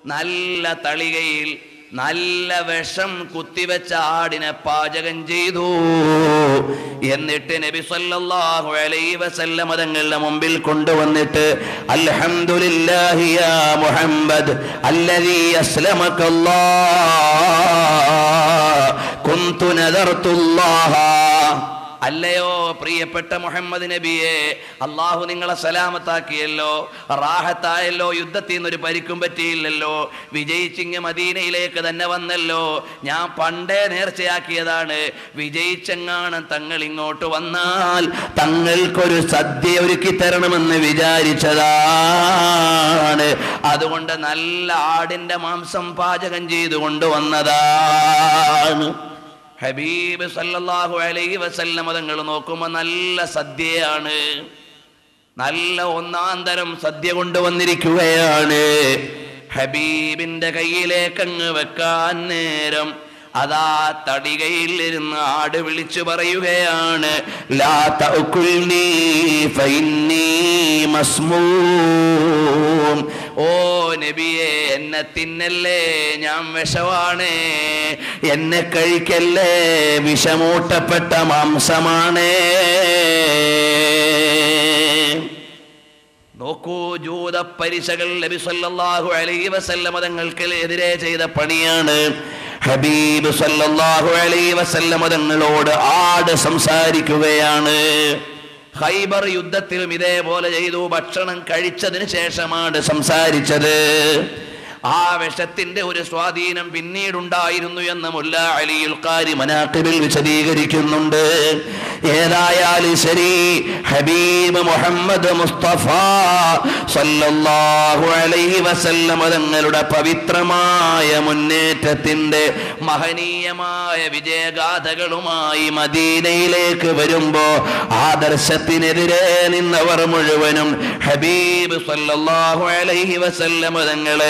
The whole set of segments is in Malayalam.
നല്ല തളികയിൽ നല്ല വിഷം കുത്തിവെച്ച ആടിനെ പാചകം ചെയ്തു എന്നിട്ട് നബി സല്ലല്ലാഹു അലൈഹി വസല്ലം തങ്ങളുടെ മുമ്പിൽ കൊണ്ടുവന്നിട്ട് അൽഹംദുലില്ലാഹി യാ മുഹമ്മദ് അല്ലദീ അസ്ലമക്കല്ലാഹ് കുന്തു നദർത്തുല്ലാഹ അല്ലയോ പ്രിയപ്പെട്ട മുഹമ്മദ് നബിയെ അള്ളാഹു നിങ്ങളെ സലാമത്താക്കിയല്ലോ റാഹത്തായല്ലോ യുദ്ധത്തിൽ നിന്നൊരു പരിക്കും പറ്റിയില്ലല്ലോ വിജയിച്ചിങ്ങ് മദീനയിലേക്ക് തന്നെ വന്നല്ലോ ഞാൻ പണ്ടേ നേർച്ചയാക്കിയതാണ് വിജയിച്ചെങ്ങാണ് തങ്ങൾ ഇങ്ങോട്ട് വന്നാൽ തങ്ങൾക്കൊരു സദ്യ ഒരുക്കി തരണമെന്ന് വിചാരിച്ചതാണ് അതുകൊണ്ട് നല്ല ആടിന്റെ മാംസം പാചകം ചെയ്തു കൊണ്ടുവന്നതാണ് ഹബീബ് സല്ലല്ലാഹു അലൈഹി വസല്ലമ തങ്ങൾ നോക്കുമ്പോൾ നല്ല സദ്യയാണ് നല്ല ഒന്നാം തരം സദ്യ കൊണ്ടുവന്നിരിക്കുകയാണ് ഹബീബിന്റെ കയ്യിലേക്കങ്ങ് വെക്കാൻ നേരം അതാ തടികയിൽ ഇരുന്ന് ആട് വിളിച്ചു പറയുകയാണ് ലാ തഅകുൽനീ ഫഇന്നീ മസ്മൂം ഓ നബിയെ എന്നെ തിന്നല്ലേ ഞാൻ വിഷമാണ് എന്നെ കഴിക്കല്ലേ വിഷമൂട്ടപ്പെട്ട മാംസമാണ് നോക്കൂ ജൂത പരിശകൾ നബി സല്ലല്ലാഹു അലൈഹി വസല്ലമ തങ്ങൾക്ക് എതിരെ ചെയ്ത പണിയാണ് ഹബീബ് സല്ലല്ലാഹു അലൈഹി വസല്ലമ തങ്ങളോട് ആട് സംസാരിക്കുകയാണ് ഹൈബർ യുദ്ധത്തിലും ഇതേപോലെ ചെയ്തു ഭക്ഷണം കഴിച്ചതിന് ശേഷമാണ് സംസാരിച്ചത് ആ വിഷത്തിന്റെ ഒരു സ്വാധീനം പിന്നീടുണ്ടായിരുന്നു എന്ന് മുല്ല അലിയുൽ ഖാരി മനാക്കിബിൽ വിശദീകരിക്കുന്നുണ്ട് ഏതായാലും ശരി ഹബീബ് മുഹമ്മദ് മുസ്തഫ സല്ലല്ലാഹു അലൈഹി വസല്ലം തങ്ങളുടെ പവിത്രമായ മുന്നേറ്റത്തിന്റെ മഹനീയമായ വിജയഗാഥകളുമായി മദീനയിലേക്ക് വരുമ്പോ ആദർശത്തിനെതിരെ നിന്നവർ മുഴുവനും ഹബീബ് സല്ലല്ലാഹു അലൈഹി വസല്ലം തങ്ങളെ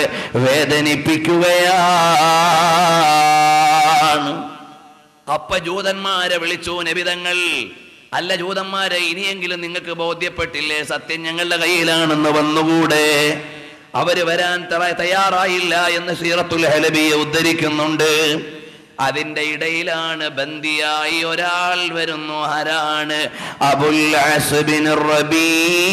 വേദനിപ്പിക്കുകയാണ് അപ്പ ജൂതന്മാരെ വിളിച്ചു നബിതങ്ങൾ അല്ല ജൂതന്മാരെ ഇനിയെങ്കിലും നിങ്ങൾക്ക് ബോധ്യപ്പെട്ടില്ലേ സത്യം ഞങ്ങളുടെ കയ്യിലാണെന്ന് വന്നുകൂടെ അവര് വരാൻ തറ- തയ്യാറായില്ല എന്ന് സീറത്തുൽ ഹലബിയെ ഉദ്ധരിക്കുന്നുണ്ട് അതിന്റെ ഇടയിലാണ് ബന്ദിയായി ഒരാൾ വരുന്നു ആരാണ് അബുൽ അസ്ബിൻ റബീ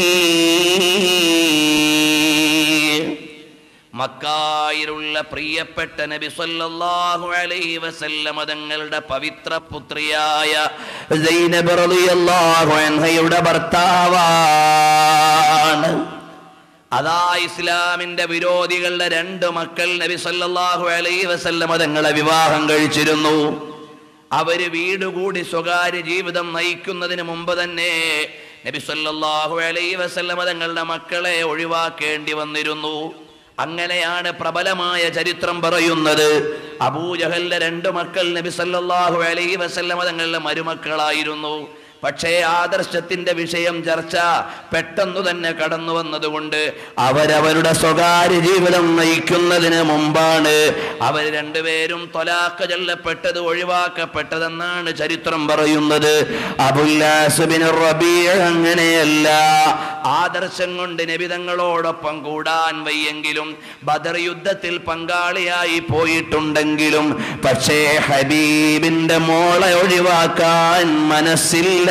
മക്കായിലുള്ള പ്രിയപ്പെട്ട നബി സല്ലല്ലാഹു അലൈഹി വസല്ലമ തങ്ങളുടെ പവിത്ര പുത്രിയായ സൈനബ് റളിയല്ലാഹു അൻഹയുടെ ഭർത്താവാണ് അതാ ഇസ്ലാമിന്റെ വിരോധികളുടെ രണ്ട് മക്കൾ നബി സല്ലല്ലാഹു അലൈഹി വസല്ലമ തങ്ങളെ വിവാഹം കഴിച്ചിരുന്നു അവര് വീട് കൂടി സ്വകാര്യ ജീവിതം നയിക്കുന്നതിന് മുമ്പ് തന്നെ നബി സല്ലല്ലാഹു അലൈഹി വസല്ലമ തങ്ങളുടെ മക്കളെ ഒഴിവാക്കേണ്ടി വന്നിരുന്നു അങ്ങനെയാണ് പ്രബലമായ ചരിത്രം പറയുന്നത് അബൂജഹലിന്റെ രണ്ട് മക്കൾ നബി സല്ലല്ലാഹു അലൈഹി വസല്ലമ തങ്ങളുടെ മരുമക്കളായിരുന്നു പക്ഷേ ആദർശത്തിന്റെ വിഷയം ചർച്ച പെട്ടെന്നു തന്നെ കടന്നു വന്നതുകൊണ്ട് അവരവരുടെ സ്വകാര്യ ജീവിതം നയിക്കുന്നതിന് മുമ്പാണ് അവർ രണ്ടുപേരും തൊലാക്ക് ചൊല്ലപ്പെട്ടത് ഒഴിവാക്കപ്പെട്ടതെന്നാണ് ചരിത്രം പറയുന്നത് അബുല്ലാസുബിൻ റബീഅ് അങ്ങനെയല്ല ആദർശം കൊണ്ട് നബിതങ്ങളോടൊപ്പം കൂടാൻ വയ്യെങ്കിലും ബദർ യുദ്ധത്തിൽ പങ്കാളിയായി പോയിട്ടുണ്ടെങ്കിലും പക്ഷേ ഹബീബിന്റെ മോളെ ഒഴിവാക്കാൻ മനസ്സില്ല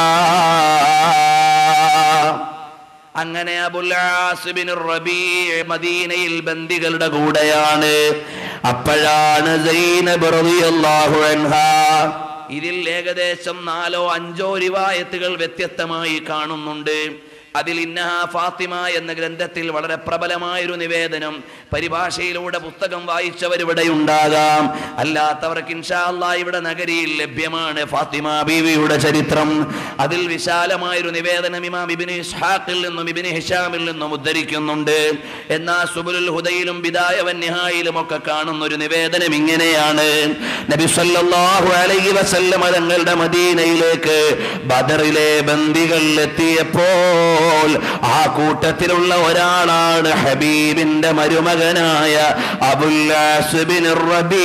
അങ്ങനെ അബുല്ലാസുബിൻ റബീ മദീനയിൽ ബന്ദികളുടെ കൂടെയാണ് അപ്പോഴാണ് സൈനബ് റളിയല്ലാഹു അൻഹാ ഇതിൽ ഏകദേശം നാലോ അഞ്ചോ റിവായത്തുകൾ വ്യത്യസ്തമായി കാണുന്നുണ്ട് അതിൽ ഇന്നഹ ഫാത്തിമ എന്ന ഗ്രന്ഥത്തിൽ വളരെ പ്രബലമായൊരു നിവേദനം പരിഭാഷയിലൂടെ പുസ്തകം വായിച്ചവർ ഇവിടെ ഉണ്ടാകാം അല്ലാത്തവർക്ക് ഇൻഷാ അല്ലാ ഇവിടെ നഗരിയിൽ ലഭ്യമാണ് ഫാത്തിമ ബീവിയുടെ ചരിത്രം അതിൽ വിശാലമായൊരു നിവേദനം ഇമാം ഇബിന് ഇസ്ഹാഖിൽ നിന്നും ഇബിന് ഹിഷാമിൽ നിന്നും ഉദ്ധരിക്കുന്നുണ്ട് എന്നാൽ സുബുലുൽ ഹുദയിലും ബിദായവൻ നിഹായിലും ഒക്കെ കാണുന്ന ഒരു നിവേദനം ഇങ്ങനെയാണ് നബി സല്ലല്ലാഹു അലൈഹി വസല്ലമ തങ്ങളുടെ മദീനയിലേക്ക് ബദറിലെ ബന്ദികൾ എത്തിയപ്പോൾ ആ കൂട്ടത്തിലുള്ള ഒരാളാണ് ഹബീബിന്റെ മരുമകനായ അബുല്ലാസുബിൻ റബീ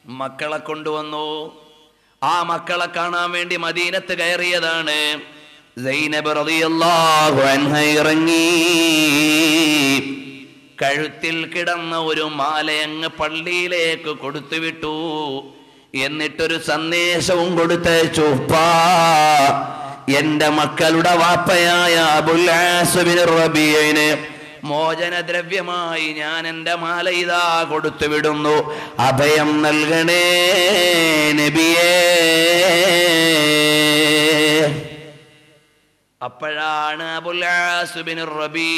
മക്കളെ കൊണ്ടുവന്നു ആ മക്കളെ കാണാൻ വേണ്ടി മദീനത്ത് കയറിയതാണ് സൈനബ് റളിയല്ലാഹു അൻഹ ഇറങ്ങി കഴുത്തിൽ കിടന്ന ഒരു മാലയങ്ങ് പള്ളിയിലേക്ക് കൊടുത്തുവിട്ടു എന്നിട്ടൊരു സന്ദേശവും കൊടുത്തയച്ചു ഉപ്പാ എന്റെ മക്കളുടെ വാപ്പയായ അബുൽ ആസുബിൻ റബിയന് മോചനദ്രവ്യമായി ഞാൻ എൻ്റെ മാല ഇതാ കൊടുത്തു വിടുന്നു അഭയം നൽകണേ നബിയേ അപ്പോഴാണ് അബുൽ ആസുബിൻ റബീ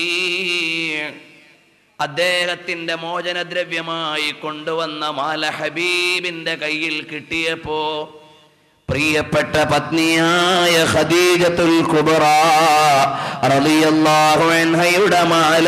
അദ്ദേഹത്തിന്റെ മോചനദ്രവ്യമായി കൊണ്ടുവന്ന മാല ഹബീബിന്റെ കയ്യിൽ കിട്ടിയപ്പോ പ്രിയപ്പെട്ട പത്നിയായ ഖദീജത്തുൽ കുബറ റളിയല്ലാഹു അൻഹയുടെ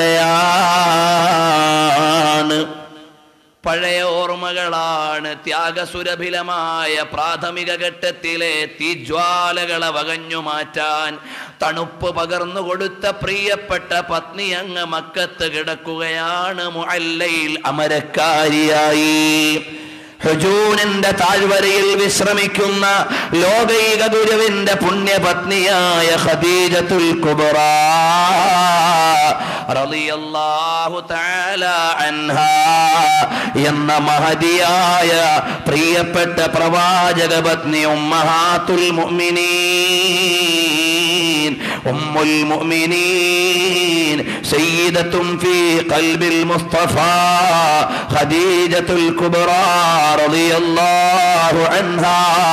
മാലയാണ് പഴയ ഓർമ്മകളാണ് ത്യാഗസുരഭിലമായ പ്രാഥമിക ഘട്ടത്തിലെ തീജ്വാലകളെ വകഞ്ഞു മാറ്റാൻ തണുപ്പ് പകർന്നു കൊടുത്ത പ്രിയപ്പെട്ട പത്നി അങ്ങ് മക്കത്ത് കിടക്കുകയാണ് മുഅല്ലയിൽ അമരക്കാരിയായി ഹുജൂനിന്റെ താഴ്വരയിൽ വിശ്രമിക്കുന്ന ലോകൈക ഗുരുവിന്റെ പുണ്യപത്നിയായ ഖദീജത്തുൽ കുബറ റളിയല്ലാഹു തആല അൻഹാ എന്ന മഹതിയായ പ്രിയപ്പെട്ട പ്രവാചക പത്നി ഉമ്മഹാത്തുൽ മുഅ്മിനീൻ ഉമ്മുൽ മുഅ്മിനീൻ സയ്യിദത്തും ഫീ ഖൽബിൽ മുസ്തഫ ഖദീജത്തുൽ കുബ്ര റളിയല്ലാഹു അൻഹാ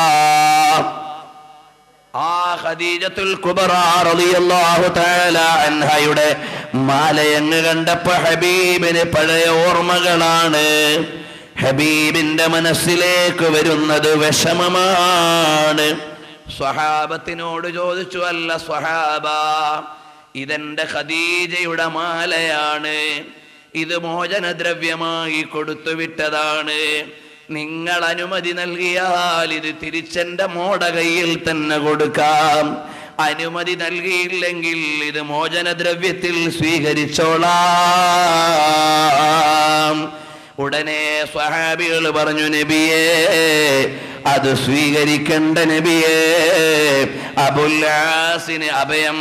ആ ഖദീജത്തുൽ കുബ്ര റളിയല്ലാഹു തആല അൻഹയുടെ മാലയങ്ങ് കണ്ടപ്പോ ഹബീബിന് പഴയ ഓർമ്മകളാണ് ഹബീബിന്റെ മനസ്സിലേക്ക് വരുന്നത് വിഷമമാണ് സ്വഹാബത്തിനോട് ചോദിച്ചു അല്ല സ്വഹാബ ഇതെന്റെ ഖദീജയുടെ മാലയാണ് ഇത് മോചനദ്രവ്യമായി കൊടുത്തു വിട്ടതാണ് നിങ്ങൾ അനുമതി നൽകിയാൽ ഇത് തിരിച്ചെന്റെ മോട കയ്യിൽ തന്നെ കൊടുക്കാം അനുമതി നൽകിയില്ലെങ്കിൽ ഇത് മോചനദ്രവ്യത്തിൽ സ്വീകരിച്ചോളാം ഉടനെ സ്വഹാബികൾ പറഞ്ഞു നബിയേ അത് സ്വീകരിക്കേണ്ട നബിയേ അബുല്ലാസിന് അഭയം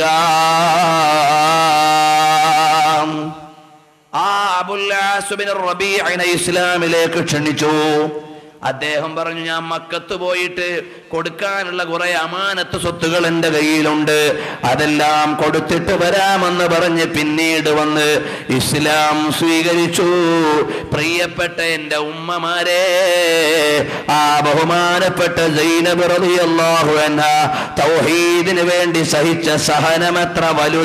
നൽകാം ആ അബുല്ലാസുബിൻ റബീഅനെ ഇസ്ലാമിലേക്ക് ക്ഷണിച്ചു അദ്ദേഹം പറഞ്ഞു ഞാൻ മക്കത്ത് പോയിട്ട് കൊടുക്കാനുള്ള കുറെ അമാനത്ത് സ്വത്തുകൾ എൻ്റെ കയ്യിലുണ്ട് അതെല്ലാം കൊടുത്തിട്ട് വരാമെന്ന് പറഞ്ഞ് പിന്നീട് വന്ന് ഇസ്ലാം സ്വീകരിച്ചു പ്രിയപ്പെട്ട എൻ്റെ ഉമ്മമാരെ ആ ബഹുമാനപ്പെട്ട സൈനബ് റളിയല്ലാഹു അൻഹ തൗഹീദിന് വേണ്ടി സഹിച്ച സഹനമെത്ര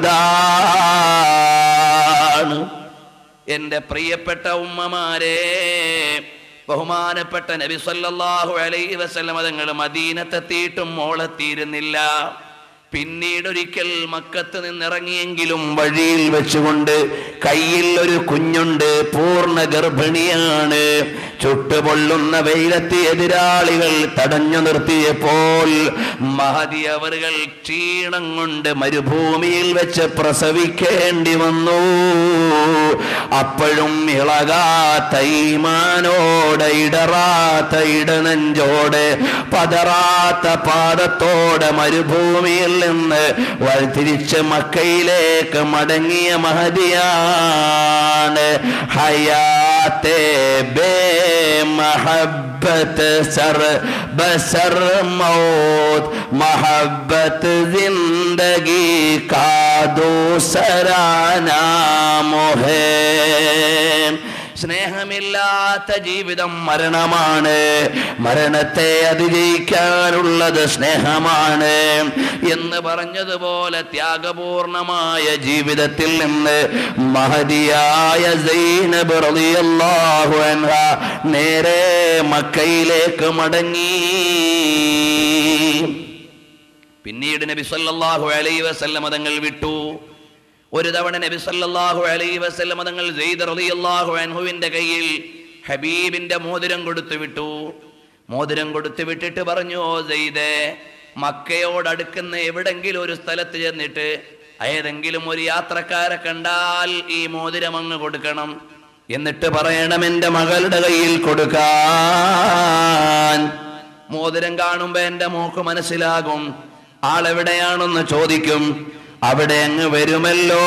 വലുതാണ് എൻ്റെ പ്രിയപ്പെട്ട ഉമ്മമാരെ ബഹുമാനപ്പെട്ട നബി സല്ലല്ലാഹു അലൈഹി വസല്ലം തങ്ങൾ മദീനത്തെത്തിയിട്ടും മോളെത്തിയിരുന്നില്ല പിന്നീട് ഒരിക്കൽ മക്കത്ത് നിന്നിറങ്ങിയെങ്കിലും വഴിയിൽ വെച്ചുകൊണ്ട് കയ്യിൽ ഒരു കുഞ്ഞുണ്ട് പൂർണ്ണ ഗർഭിണിയാണ് ചുട്ടുപൊള്ളുന്ന വെയിലത്തി എതിരാളികൾ തടഞ്ഞു നിർത്തിയപ്പോൾ മഹതി അവറുകൾ ക്ഷീണം കൊണ്ട് മരുഭൂമിയിൽ വെച്ച് പ്രസവിക്കേണ്ടി വന്നു അപ്പോഴും ഇളകാത്ത ഈമാനോടെ ഇടറാത്ത ഇടനെഞ്ചോടെ പതറാത്ത പാദത്തോടെ മരുഭൂമിയിൽ നിന്ന് വഴിതിരിച്ച് മക്കയിലേക്ക് മടങ്ങിയ മഹതിയാണ് ഹയാത്തെ ബേ മഹബത്ത് സർ ബസർ മൗത് മഹബത്ത് ജിന്ദഗി കാ ദൂസരാ നാമോഹേ സ്നേഹമില്ലാത്ത ജീവിതം മരണമാണ് മരണത്തെ അതിജയിക്കാനുള്ളത് സ്നേഹമാണ് എന്ന് പറഞ്ഞതുപോലെ ത്യാഗപൂർണമായ ജീവിതത്തിൽ നിന്ന് മഹതിയായ സൈനബ് റളിയല്ലാഹു അൻഹ നേരെ മക്കയിലേക്ക് മടങ്ങി പിന്നീട് നബി സല്ലല്ലാഹു അലൈഹി വസല്ലമ തങ്ങൾ വിട്ടു ഒരു തവണ നബി സല്ലല്ലാഹു അലൈഹി വസല്ലമ തങ്ങൾ സെയ്ദ് റളിയല്ലാഹു അൻഹുവിന്റെ കയ്യിൽ ഹബീബിന്റെ മോതിരം കൊടുത്തു വിട്ടു മോതിരം കൊടുത്തു വിട്ടിട്ട് പറഞ്ഞു ഓ സെയ്ദേ മക്കയോടടുക്കുന്ന എവിടെങ്കിലും ഒരു സ്ഥലത്ത് ചെന്നിട്ട് ഏതെങ്കിലും ഒരു യാത്രക്കാരെ കണ്ടാൽ ഈ മോതിരം അങ്ങ് കൊടുക്കണം എന്നിട്ട് പറയണം എൻ്റെ മകളുടെ കയ്യിൽ കൊടുക്കാൻ മോതിരം കാണുമ്പോ എൻ്റെ മോക്ക് മനസ്സിലാകും ആളെവിടെയാണെന്ന് ചോദിക്കും അവിടെ അങ്ങ് വരുമല്ലോ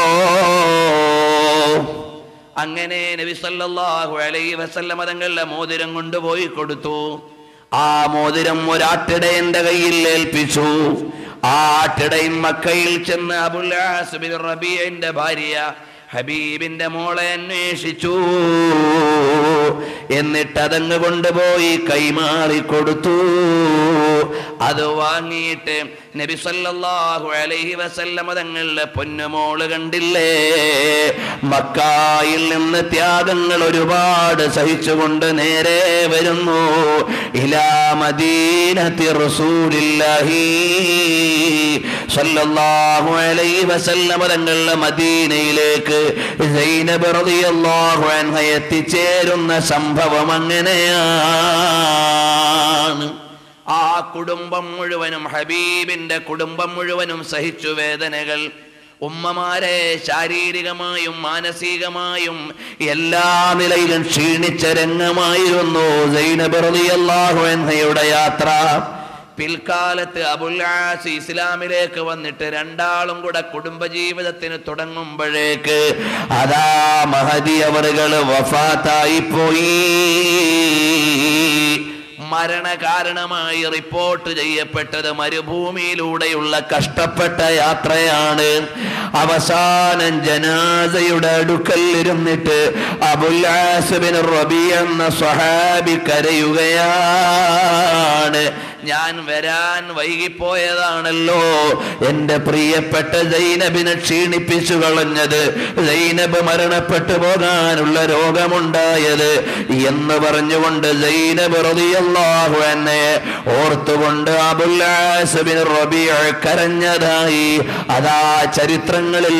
അങ്ങനെ നബി സല്ലല്ലാഹു അലൈഹി വസല്ലമ തങ്ങളുടെ മോതിരം കൊണ്ടുപോയി കൊടുത്തു ആ മോതിരം ഒരാട്ടിടയന്റെ കയ്യിൽ ഏൽപ്പിച്ചു ആ ആട്ടിടയൻ മക്കയിൽ ചെന്ന് അബുൽ ആസ് ബിൻ റബീഇന്റെ ഭാര്യ ഹബീബിന്റെ മോളെ അന്വേഷിച്ചു എന്നിട്ട് അതങ്ങ് കൊണ്ടുപോയി കൈമാറി കൊടുത്തു അത് വാങ്ങിയിട്ട് നബി സല്ലല്ലാഹു അലൈഹി വസല്ലമ തങ്ങളുടെ പൊന്നുമോള് കണ്ടില്ലേ മക്കായിൽ നിന്ന് ത്യാഗങ്ങൾ ഒരുപാട് സഹിച്ചുകൊണ്ട് നേരെ വരുന്നു ഇലാ മദീനത്തി റസൂലില്ലാഹി സല്ലല്ലാഹു അലൈഹി വസല്ലമ തങ്ങളുടെ മദീനയിലേക്ക് സൈനബ് റളിയല്ലാഹു അൻഹ എത്തിച്ചേരുന്ന സംഭവം അങ്ങനെയാണ് ആ കുടുംബം മുഴുവനും ഹബീബിന്റെ കുടുംബം മുഴുവനും സഹിച്ചു വേദനകൾ ഉമ്മമാരെ ശാരീരികമായും മാനസികമായും എല്ലാ നിലയിലും ക്ഷീണിച്ച രംഗമായിരുന്നു സൈനബ് റളിയല്ലാഹു അൻഹയുടെ യാത്ര പിൽക്കാലത്ത് അബുല്ലാസ് ഇസ്ലാമിലേക്ക് വന്നിട്ട് രണ്ടാളും കൂടെ കുടുംബജീവിതത്തിന് തുടങ്ങുമ്പോഴേക്ക് അതാ മഹദി അവറുകൾ വഫാത്തായി പോയി മരണകാരണമായി റിപ്പോർട്ട് ചെയ്യപ്പെട്ടത് മരുഭൂമിയിലൂടെയുള്ള കഷ്ടപ്പെട്ട യാത്രയാണ് അവസാനം ജനാസയുടെ അടുക്കൽ ഇരുന്നിട്ട് അബുല്ലാസുബിൻ റബി എന്ന സ്വഹാബി കരയുകയാണ് ഞാൻ വരാൻ വൈകിപ്പോയതാണല്ലോ എന്റെ പ്രിയപ്പെട്ട ജൈനബിനെ ക്ഷീണിപ്പിച്ചു കളഞ്ഞത് ജൈനബ് മരണപ്പെട്ടു പോകാനുള്ള രോഗമുണ്ടായത് എന്ന് പറഞ്ഞുകൊണ്ട് ജൈനബ് റളിയല്ലാഹു എന്നെ ഓർത്തുകൊണ്ട് അബുല്ലാസുബിൻ റബിയ കരഞ്ഞതായി അതാ ചരിത്രങ്ങളിൽ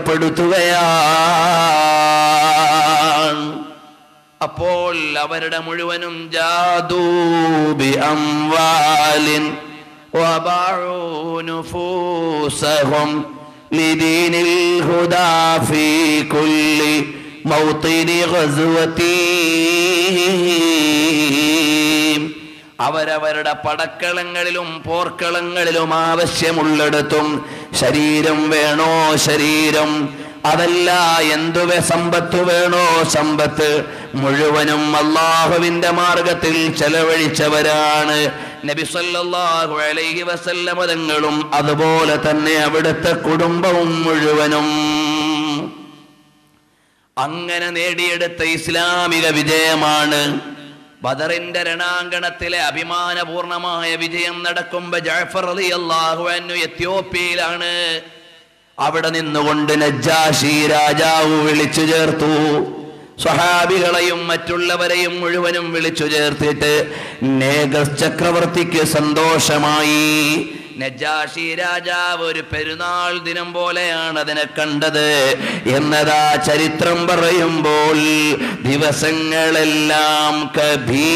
രേഖപ്പെടുത്തുകയാണ് അപ്പോൾ അവരുടെ മുഴുവനും ജാദൂബി അംവാലിൻ وباعوا نفوسهم لدين الهدى في كل موطن غزوة അവരവരുടെ പടക്കളങ്ങളിലും പോർക്കളങ്ങളിലും ആവശ്യമുള്ളിടത്തും ശരീരം വേണോ ശരീരം അതല്ല എന്തുവെ സമ്പത്ത് വേണോ സമ്പത്ത് മുഴുവനും അള്ളാഹുവിന്റെ മാർഗത്തിൽ ചെലവഴിച്ചവരാണ് നബി സല്ലല്ലാഹു അലൈഹി വസല്ലമ തങ്ങളും അതുപോലെ തന്നെ അവിടുത്തെ കുടുംബവും മുഴുവനും അങ്ങനെ നേടിയെടുത്ത ഇസ്ലാമിക വിജയമാണ് ബദറിന്റെ രണാങ്കണത്തിലെ അഭിമാനപൂർണമായ വിജയം നടക്കുമ്പോ ജാഫർ അലി അള്ളാഹു അന്നു എത്യോപ്യയിലാണ് അവിടെ നിന്നുകൊണ്ട് നജ്ജാഷി രാജാവ് വിളിച്ചു ചേർത്തു സ്വഹാബികളെയും മറ്റുള്ളവരെയും മുഴുവനും വിളിച്ചു ചേർത്തിട്ട് നേഗസ് ചക്രവർത്തിക്ക് സന്തോഷമായി നജാഷി രാജാവ് ഒരു പെരുന്നാൾ ദിനം പോലെയാണ് അതിനെ കണ്ടത് എന്നതാ ചരിത്രം പറയുമ്പോൾ ദിവസങ്ങളെല്ലാം കഭീ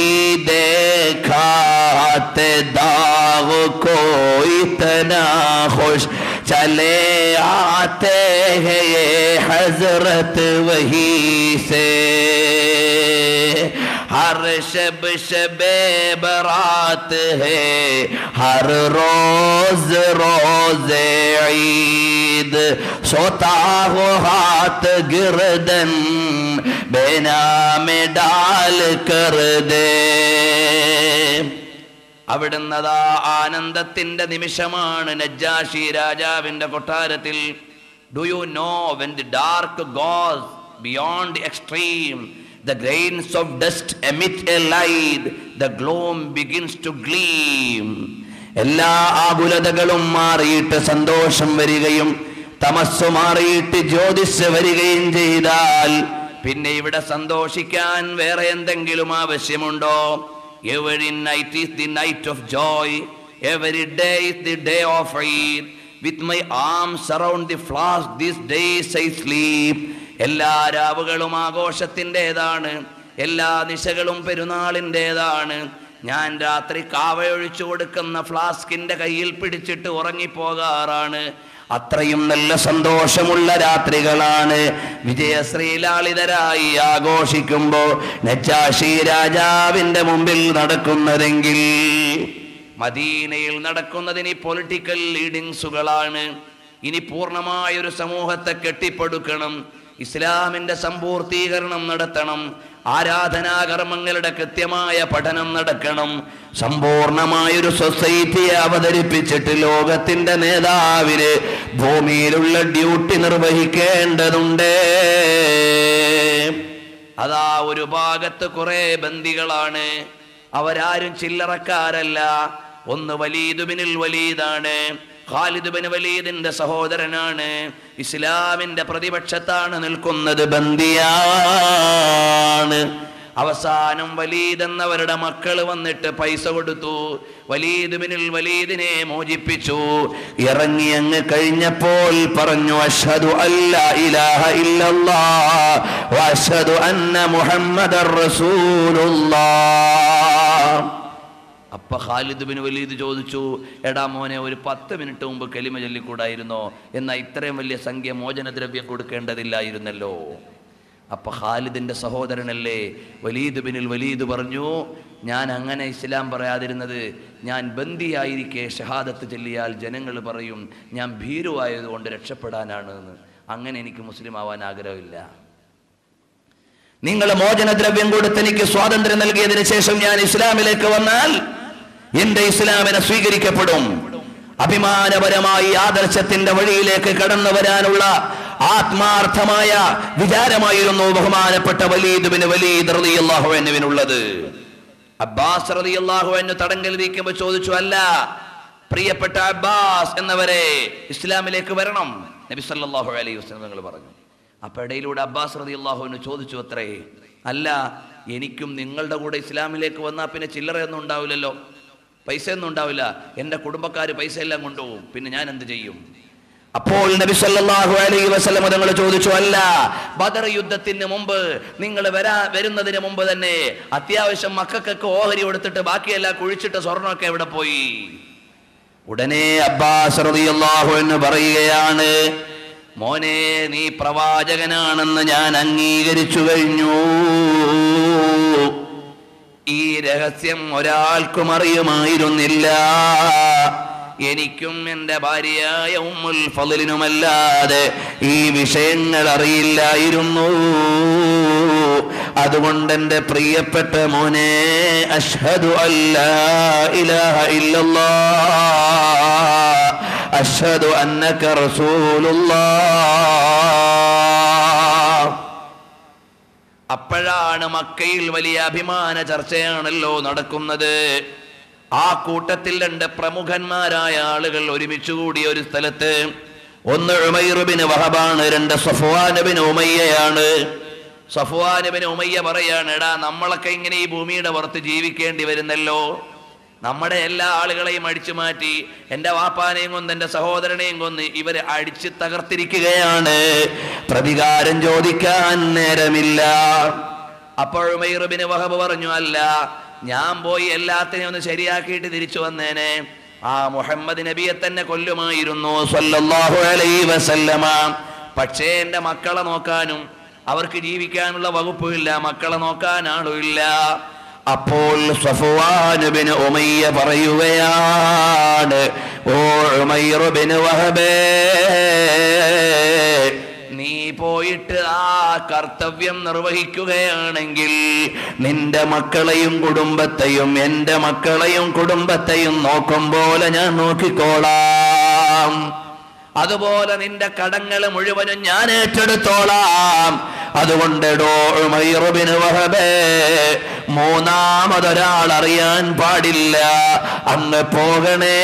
ദേഖാത്തെ ദാവ് കോയി തനാ ഖുഷ് चले आते हैं ये हजरत वही से हर शब शबे बरात है हर रोज रोज ईद सोता हो हाथ गिरदन बेना में डाल कर दे അവിടുന്ന് അതാ ആനന്ദത്തിന്റെ നിമിഷമാണ് നജ്ജാഷി രാജാവിന്റെ കൊട്ടാരത്തിൽ do you know when the dark goes beyond extreme the grains of dust emit a light the gloom begins to gleam എല്ലാ ആകുലതകളും മാറിയിട്ട് സന്തോഷം വരികയും തമസ് മാറിയിട്ട് ജ്യോതിസ് വരികയും ചെയ്താൽ പിന്നെ ഇവിടെ സന്തോഷിക്കാൻ വേറെ എന്തെങ്കിലും ആവശ്യമുണ്ടോ Every night is the night of joy. Every day is the day of Eid. With my arms around the flask, these days I sleep. എല്ലാ രാവുകളും ആഘോഷത്തിൻ്റെതാണ് എല്ലാ നിശകളും പെരുന്നാളിൻ്റെതാണ് ഞാൻ രാത്രി കാവയൊഴിച്ചു കൊടുക്കുന്ന ഫ്ലാസ്കിന്റെ കയ്യിൽ പിടിച്ചിട്ട് ഉറങ്ങിപ്പോകാറാണ് അത്രയും നല്ല സന്തോഷമുള്ള രാത്രികളാണ് വിജയശ്രീലാളിതരായി ആഘോഷിക്കുമ്പോ നച്ചാശി രാജാവിന്റെ മുമ്പിൽ നടക്കുന്നതെങ്കിൽ മദീനയിൽ നടക്കുന്നതിന് പൊളിറ്റിക്കൽ ലീഡിങ്സുകളാണ് ഇനി പൂർണ്ണമായ ഒരു സമൂഹത്തെ കെട്ടിപ്പടുക്കണം ഇസ്ലാമിന്റെ സമ്പൂർത്തീകരണം നടത്തണം ആരാധനാകർമ്മങ്ങളുടെ കൃത്യമായ പഠനം നടക്കണം സമ്പൂർണമായൊരു സൊസൈറ്റിയെ അവതരിപ്പിച്ചിട്ട് ലോകത്തിന്റെ നേതാവിന് ഭൂമിയിലുള്ള ഡ്യൂട്ടി നിർവഹിക്കേണ്ടതുണ്ട് അതാ ഒരു ഭാഗത്ത് കുറെ ബന്ദികളാണ് അവരാരും ചില്ലറക്കാരല്ല ഒന്ന് വലീദുബിനിൽ വലീദാണ് ഖാലിദുബിന് വലീദിന്റെ സഹോദരനാണ് ഇസ്ലാമിന്റെ പ്രതിപക്ഷത്താണ് നിൽക്കുന്നത് ബന്ദിയാണ് അവസാനം വലീദ് എന്നവരുടെ മക്കൾ വന്നിട്ട് പൈസ കൊടുത്തു വലീദ് ബിനിൽ വലീദിനെ മോചിപ്പിച്ചു ഇറങ്ങി അങ്ങ് കഴിഞ്ഞപ്പോൾ പറഞ്ഞു അഷ്ഹദു അല്ല ഇലാഹ ഇല്ലല്ലാഹ് വഅഷ്ഹദു അന്ന മുഹമ്മദർ റസൂലുള്ളാഹ് അപ്പൊ ഖാലിദ് ബിൻ വലീദ് ചോദിച്ചു എടാ മോനെ ഒരു പത്ത് മിനിറ്റ് മുമ്പ് കെലിമ ചൊല്ലിക്കൂടായിരുന്നോ എന്നാൽ ഇത്രയും വലിയ സംഖ്യ മോചനദ്രവ്യം കൊടുക്കേണ്ടതില്ലായിരുന്നല്ലോ അപ്പൊ ഖാലിദിന്റെ സഹോദരനല്ലേ വലീദ് ബിനിൽ വലീദ് പറഞ്ഞു ഞാൻ അങ്ങനെ ഇസ്ലാം പറയാതിരുന്നത് ഞാൻ ബന്ദിയായിരിക്കെ ഷഹാദത്ത് ചൊല്ലിയാൽ ജനങ്ങൾ പറയും ഞാൻ ഭീരുവായതുകൊണ്ട് രക്ഷപ്പെടാനാണ് എന്ന് അങ്ങനെ എനിക്ക് മുസ്ലിം ആവാൻ ആഗ്രഹമില്ല നിങ്ങൾ മോചനദ്രവ്യം കൊടുത്ത് എനിക്ക് സ്വാതന്ത്ര്യം നൽകിയതിനു ശേഷം ഞാൻ ഇസ്ലാമിലേക്ക് വന്നാൽ എന്റെ ഇസ്ലാമിനെ സ്വീകരിക്കപ്പെടും അഭിമാനപരമായി ആദർശത്തിന്റെ വഴിയിലേക്ക് കടന്നു വരാനുള്ള ആത്മാർത്ഥമായ വിചാരമായിരുന്നു ബഹുമാനപ്പെട്ട വലീദുബിന് വലീദ് റളിയല്ലാഹു അൻഹുവിനുള്ളത് അബ്ബാസ് റളിയല്ലാഹു അൻഹു തടങ്കൽ നീക്കുമ്പോൾ ചോദിച്ചു അല്ല പ്രിയപ്പെട്ട അബ്ബാസ് എന്നവരെ ഇസ്ലാമിലേക്ക് വരണം നബി സല്ലല്ലാഹു അലൈഹി വസല്ലം നിങ്ങൾ പറഞ്ഞു അപ്പൊ ഇടയിലൂടെ അബ്ബാസ് റതി അള്ളാഹുവിന് ചോദിച്ചു അത്രേ അല്ല എനിക്കും നിങ്ങളുടെ കൂടെ ഇസ്ലാമിലേക്ക് വന്നാൽ പിന്നെ ചില്ലറയൊന്നും ഉണ്ടാവില്ലല്ലോ പൈസ ഒന്നും ഉണ്ടാവില്ല എൻ്റെ കുടുംബക്കാർ പൈസ എല്ലാം കൊണ്ടുപോകും പിന്നെ ഞാൻ എന്ത് ചെയ്യും അപ്പോൾ നബി സല്ലല്ലാഹു അലൈഹി വസല്ലം തങ്ങൾ ചോദിച്ചു അല്ല ബദർ യുദ്ധത്തിന് മുമ്പ് നിങ്ങൾ വരാ വരുന്നതിന് മുമ്പ് തന്നെ അത്യാവശ്യം മക്കൾക്കൊക്കെ ഓഹരി കൊടുത്തിട്ട് ബാക്കിയെല്ലാം കുഴിച്ചിട്ട് സ്വർണ്ണമൊക്കെ എവിടെ പോയി ഉടനെ അബ്ബാസ് റളിയല്ലാഹു എന്ന് പറയുകയാണ് മോനെ നീ പ്രവാചകനാണെന്ന് ഞാൻ അംഗീകരിച്ചു കഴിഞ്ഞു ഈ രഹസ്യം ഒരാൾക്കും അറിയുമായിരുന്നില്ല എനിക്കും എൻ്റെ ഭാര്യയായ ഉമ്മുൽ ഫലിനുമല്ലാതെ ഈ വിഷയങ്ങൾ അറിയില്ലായിരുന്നു അതുകൊണ്ട് എൻ്റെ പ്രിയപ്പെട്ട മോനെ അഷ്ഹദു അല്ലാ ഇലാഹ ഇല്ലല്ലാഹ് അഷ്ഹദു അന്നക റസൂലുള്ളാഹ് അപ്പോഴാണ് മക്കയിൽ വലിയ അഭിമാന ചർച്ചയാണല്ലോ നടക്കുന്നത് ആ കൂട്ടത്തിൽ രണ്ട് പ്രമുഖന്മാരായ ആളുകൾ ഒരുമിച്ച് കൂടിയ ഒരു സ്ഥലത്ത് ഒന്ന് ഉമൈറുബിന് വഹബാണ് രണ്ട് സഫ്വാനബിന് ഉമയ്യയാണ് സഫ്വാനബിന് ഉമയ്യ പറയാണ് എടാ നമ്മളൊക്കെ ഇങ്ങനെ ഈ ഭൂമിയുടെ പുറത്ത് ജീവിക്കേണ്ടി വരുന്നല്ലോ നമ്മുടെ എല്ലാ ആളുകളെയും അടിച്ചു മാറ്റി എൻ്റെ വാപ്പാനെയും കൊന്ന് എൻ്റെ സഹോദരനെയും കൊന്ന് ഇവരെ അടിച്ച് തകർത്തിരിക്കുകയാണ് പ്രതികാരം ചോദിക്കാൻ നേരമില്ല അപ്പോൾ ഉമൈറുബിന് വഹബ് പറഞ്ഞു അല്ല ഞാൻ പോയി എല്ലാത്തിനെയും ഒന്ന് ശരിയാക്കിയിട്ട് തിരിച്ചു വന്നേനെ ആ മുഹമ്മദ് നബിയെ തന്നെ കൊല്ലുമായിരുന്നു സ്വല്ലല്ലാഹു അലൈഹി വസല്ലമ പക്ഷേ എൻ്റെ മക്കളെ നോക്കാനും അവർക്ക് ജീവിക്കാനുള്ള വകുപ്പുമില്ല മക്കളെ നോക്കാൻ ആളുമില്ല അപ്പോൾ സഫ്വാനുബിന് ഉമയ്യ പറയുകയാണ് ഓ ഉമയ്റുബിന് വഹബേ നീ പോയിട്ട് ആ കർത്തവ്യം നിർവഹിക്കുകയാണെങ്കിൽ നിന്റെ മക്കളെയും കുടുംബത്തെയും എൻ്റെ മക്കളെയും കുടുംബത്തെയും നോക്കും പോലെ ഞാൻ നോക്കിക്കോളാം അതുപോലെ നിന്റെ കടങ്ങൾ മുഴുവനും ഞാൻ ഏറ്റെടുത്തോളാം അതുകൊണ്ടെടോ ഉമൈറുബിന് വഹബേ മൂന്നാമതൊരാൾ അറിയാൻ പാടില്ല അങ്ങ് പോകണേ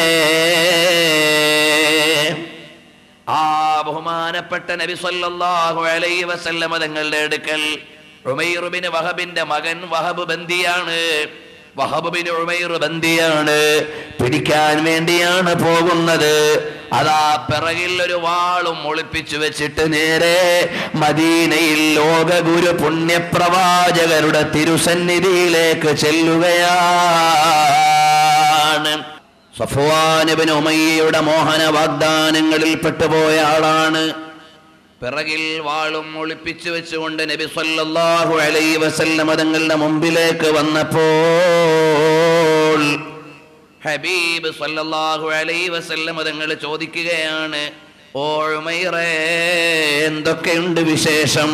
ആ ബഹുമാനപ്പെട്ട നബി സല്ലല്ലാഹു അലൈഹി വസല്ലമ തങ്ങളുടെ അടുക്കൽ ഉമൈറുബിന് വഹബിന്റെ മകൻ വഹബ് ബന്ദിയാണ് വഹബ് ബിൻ ഉമൈർ ബന്ദിയാണ് പിടിക്കാൻ വേണ്ടിയാണ് പോകുന്നത് അതാ പിറകിൽ ഒരു വാളും ഒളിപ്പിച്ചു വെച്ചിട്ട് നേരെ മദീനയിൽ ലോകഗുരു പുണ്യപ്രവാചകരുടെ തിരുസന്നിധിയിലേക്ക് ചെല്ലുകയാണ് സഫ്വാനബിൻ ഉമയ്യയുടെ മോഹന വാഗ്ദാനങ്ങളിൽ പെട്ടുപോയ ആളാണ് പിറകിൽ വാളും ഒളിപ്പിച്ചു വെച്ചുകൊണ്ട് നബി സല്ലല്ലാഹു അലൈഹി വസല്ലമ തങ്ങളുടെ മുമ്പിലേക്ക് വന്നപ്പോൾ ഹബീബ് സല്ലല്ലാഹു അലൈഹി വസല്ലം തങ്ങൾ ചോദിക്കുകയാണ് ഓ ഉമൈറേ എന്തൊക്കെയുണ്ട് വിശേഷം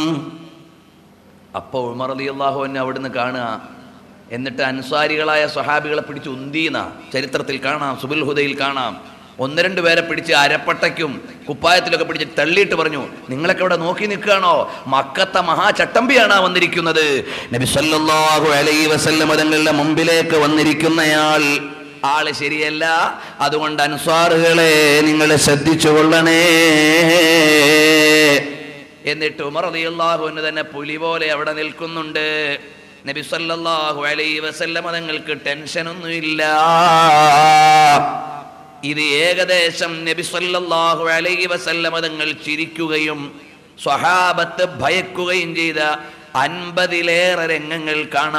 അപ്പോൾ ഉമർ അലി അള്ളാഹുവിനെ അവിടുന്ന് കാണുക എന്നിട്ട് അൻസാരികളായ സ്വഹാബികളെ പിടിച്ച് ഉന്തീന ചരിത്രത്തിൽ കാണാം സുബുൽ ഹുദയിൽ കാണാം ഒന്ന് രണ്ട് പേരെ പിടിച്ച് അരപ്പട്ടയ്ക്കും കുപ്പായത്തിലൊക്കെ പിടിച്ച് തള്ളിയിട്ട് പറഞ്ഞു നിങ്ങളൊക്കെ ഇവിടെ നോക്കി നിൽക്കുകയാണോ മക്കത്തെ മഹാചട്ടമ്പിയാണ് വന്നിരിക്കുന്നത് നബി സല്ലല്ലാഹു അലൈഹി വസല്ലം തങ്ങളുടെ മുമ്പിലേക്ക് വന്നിരിക്കുന്നയാൾ ആള് ശരിയല്ല അതുകൊണ്ട് അൻസാറുകളെ നിങ്ങൾ ശ്രദ്ധിച്ചു കൊള്ളണേ എന്നിട്ട് ഉമർ റളിയല്ലാഹുവിന് തന്നെ പുലി പോലെ അവിടെ നിൽക്കുന്നുണ്ട് നബി സല്ലല്ലാഹു അലൈഹി വസല്ലം തങ്ങൾക്ക് ടെൻഷനൊന്നുമില്ല ഇത് ഏകദേശം നബി സല്ലല്ലാഹു അലൈഹി വസല്ലം തങ്ങൾ ചിരിക്കുകയും സ്വഹാബത്ത് ഭയക്കുകയും ചെയ്ത അൻപതിലേറെ രംഗങ്ങൾ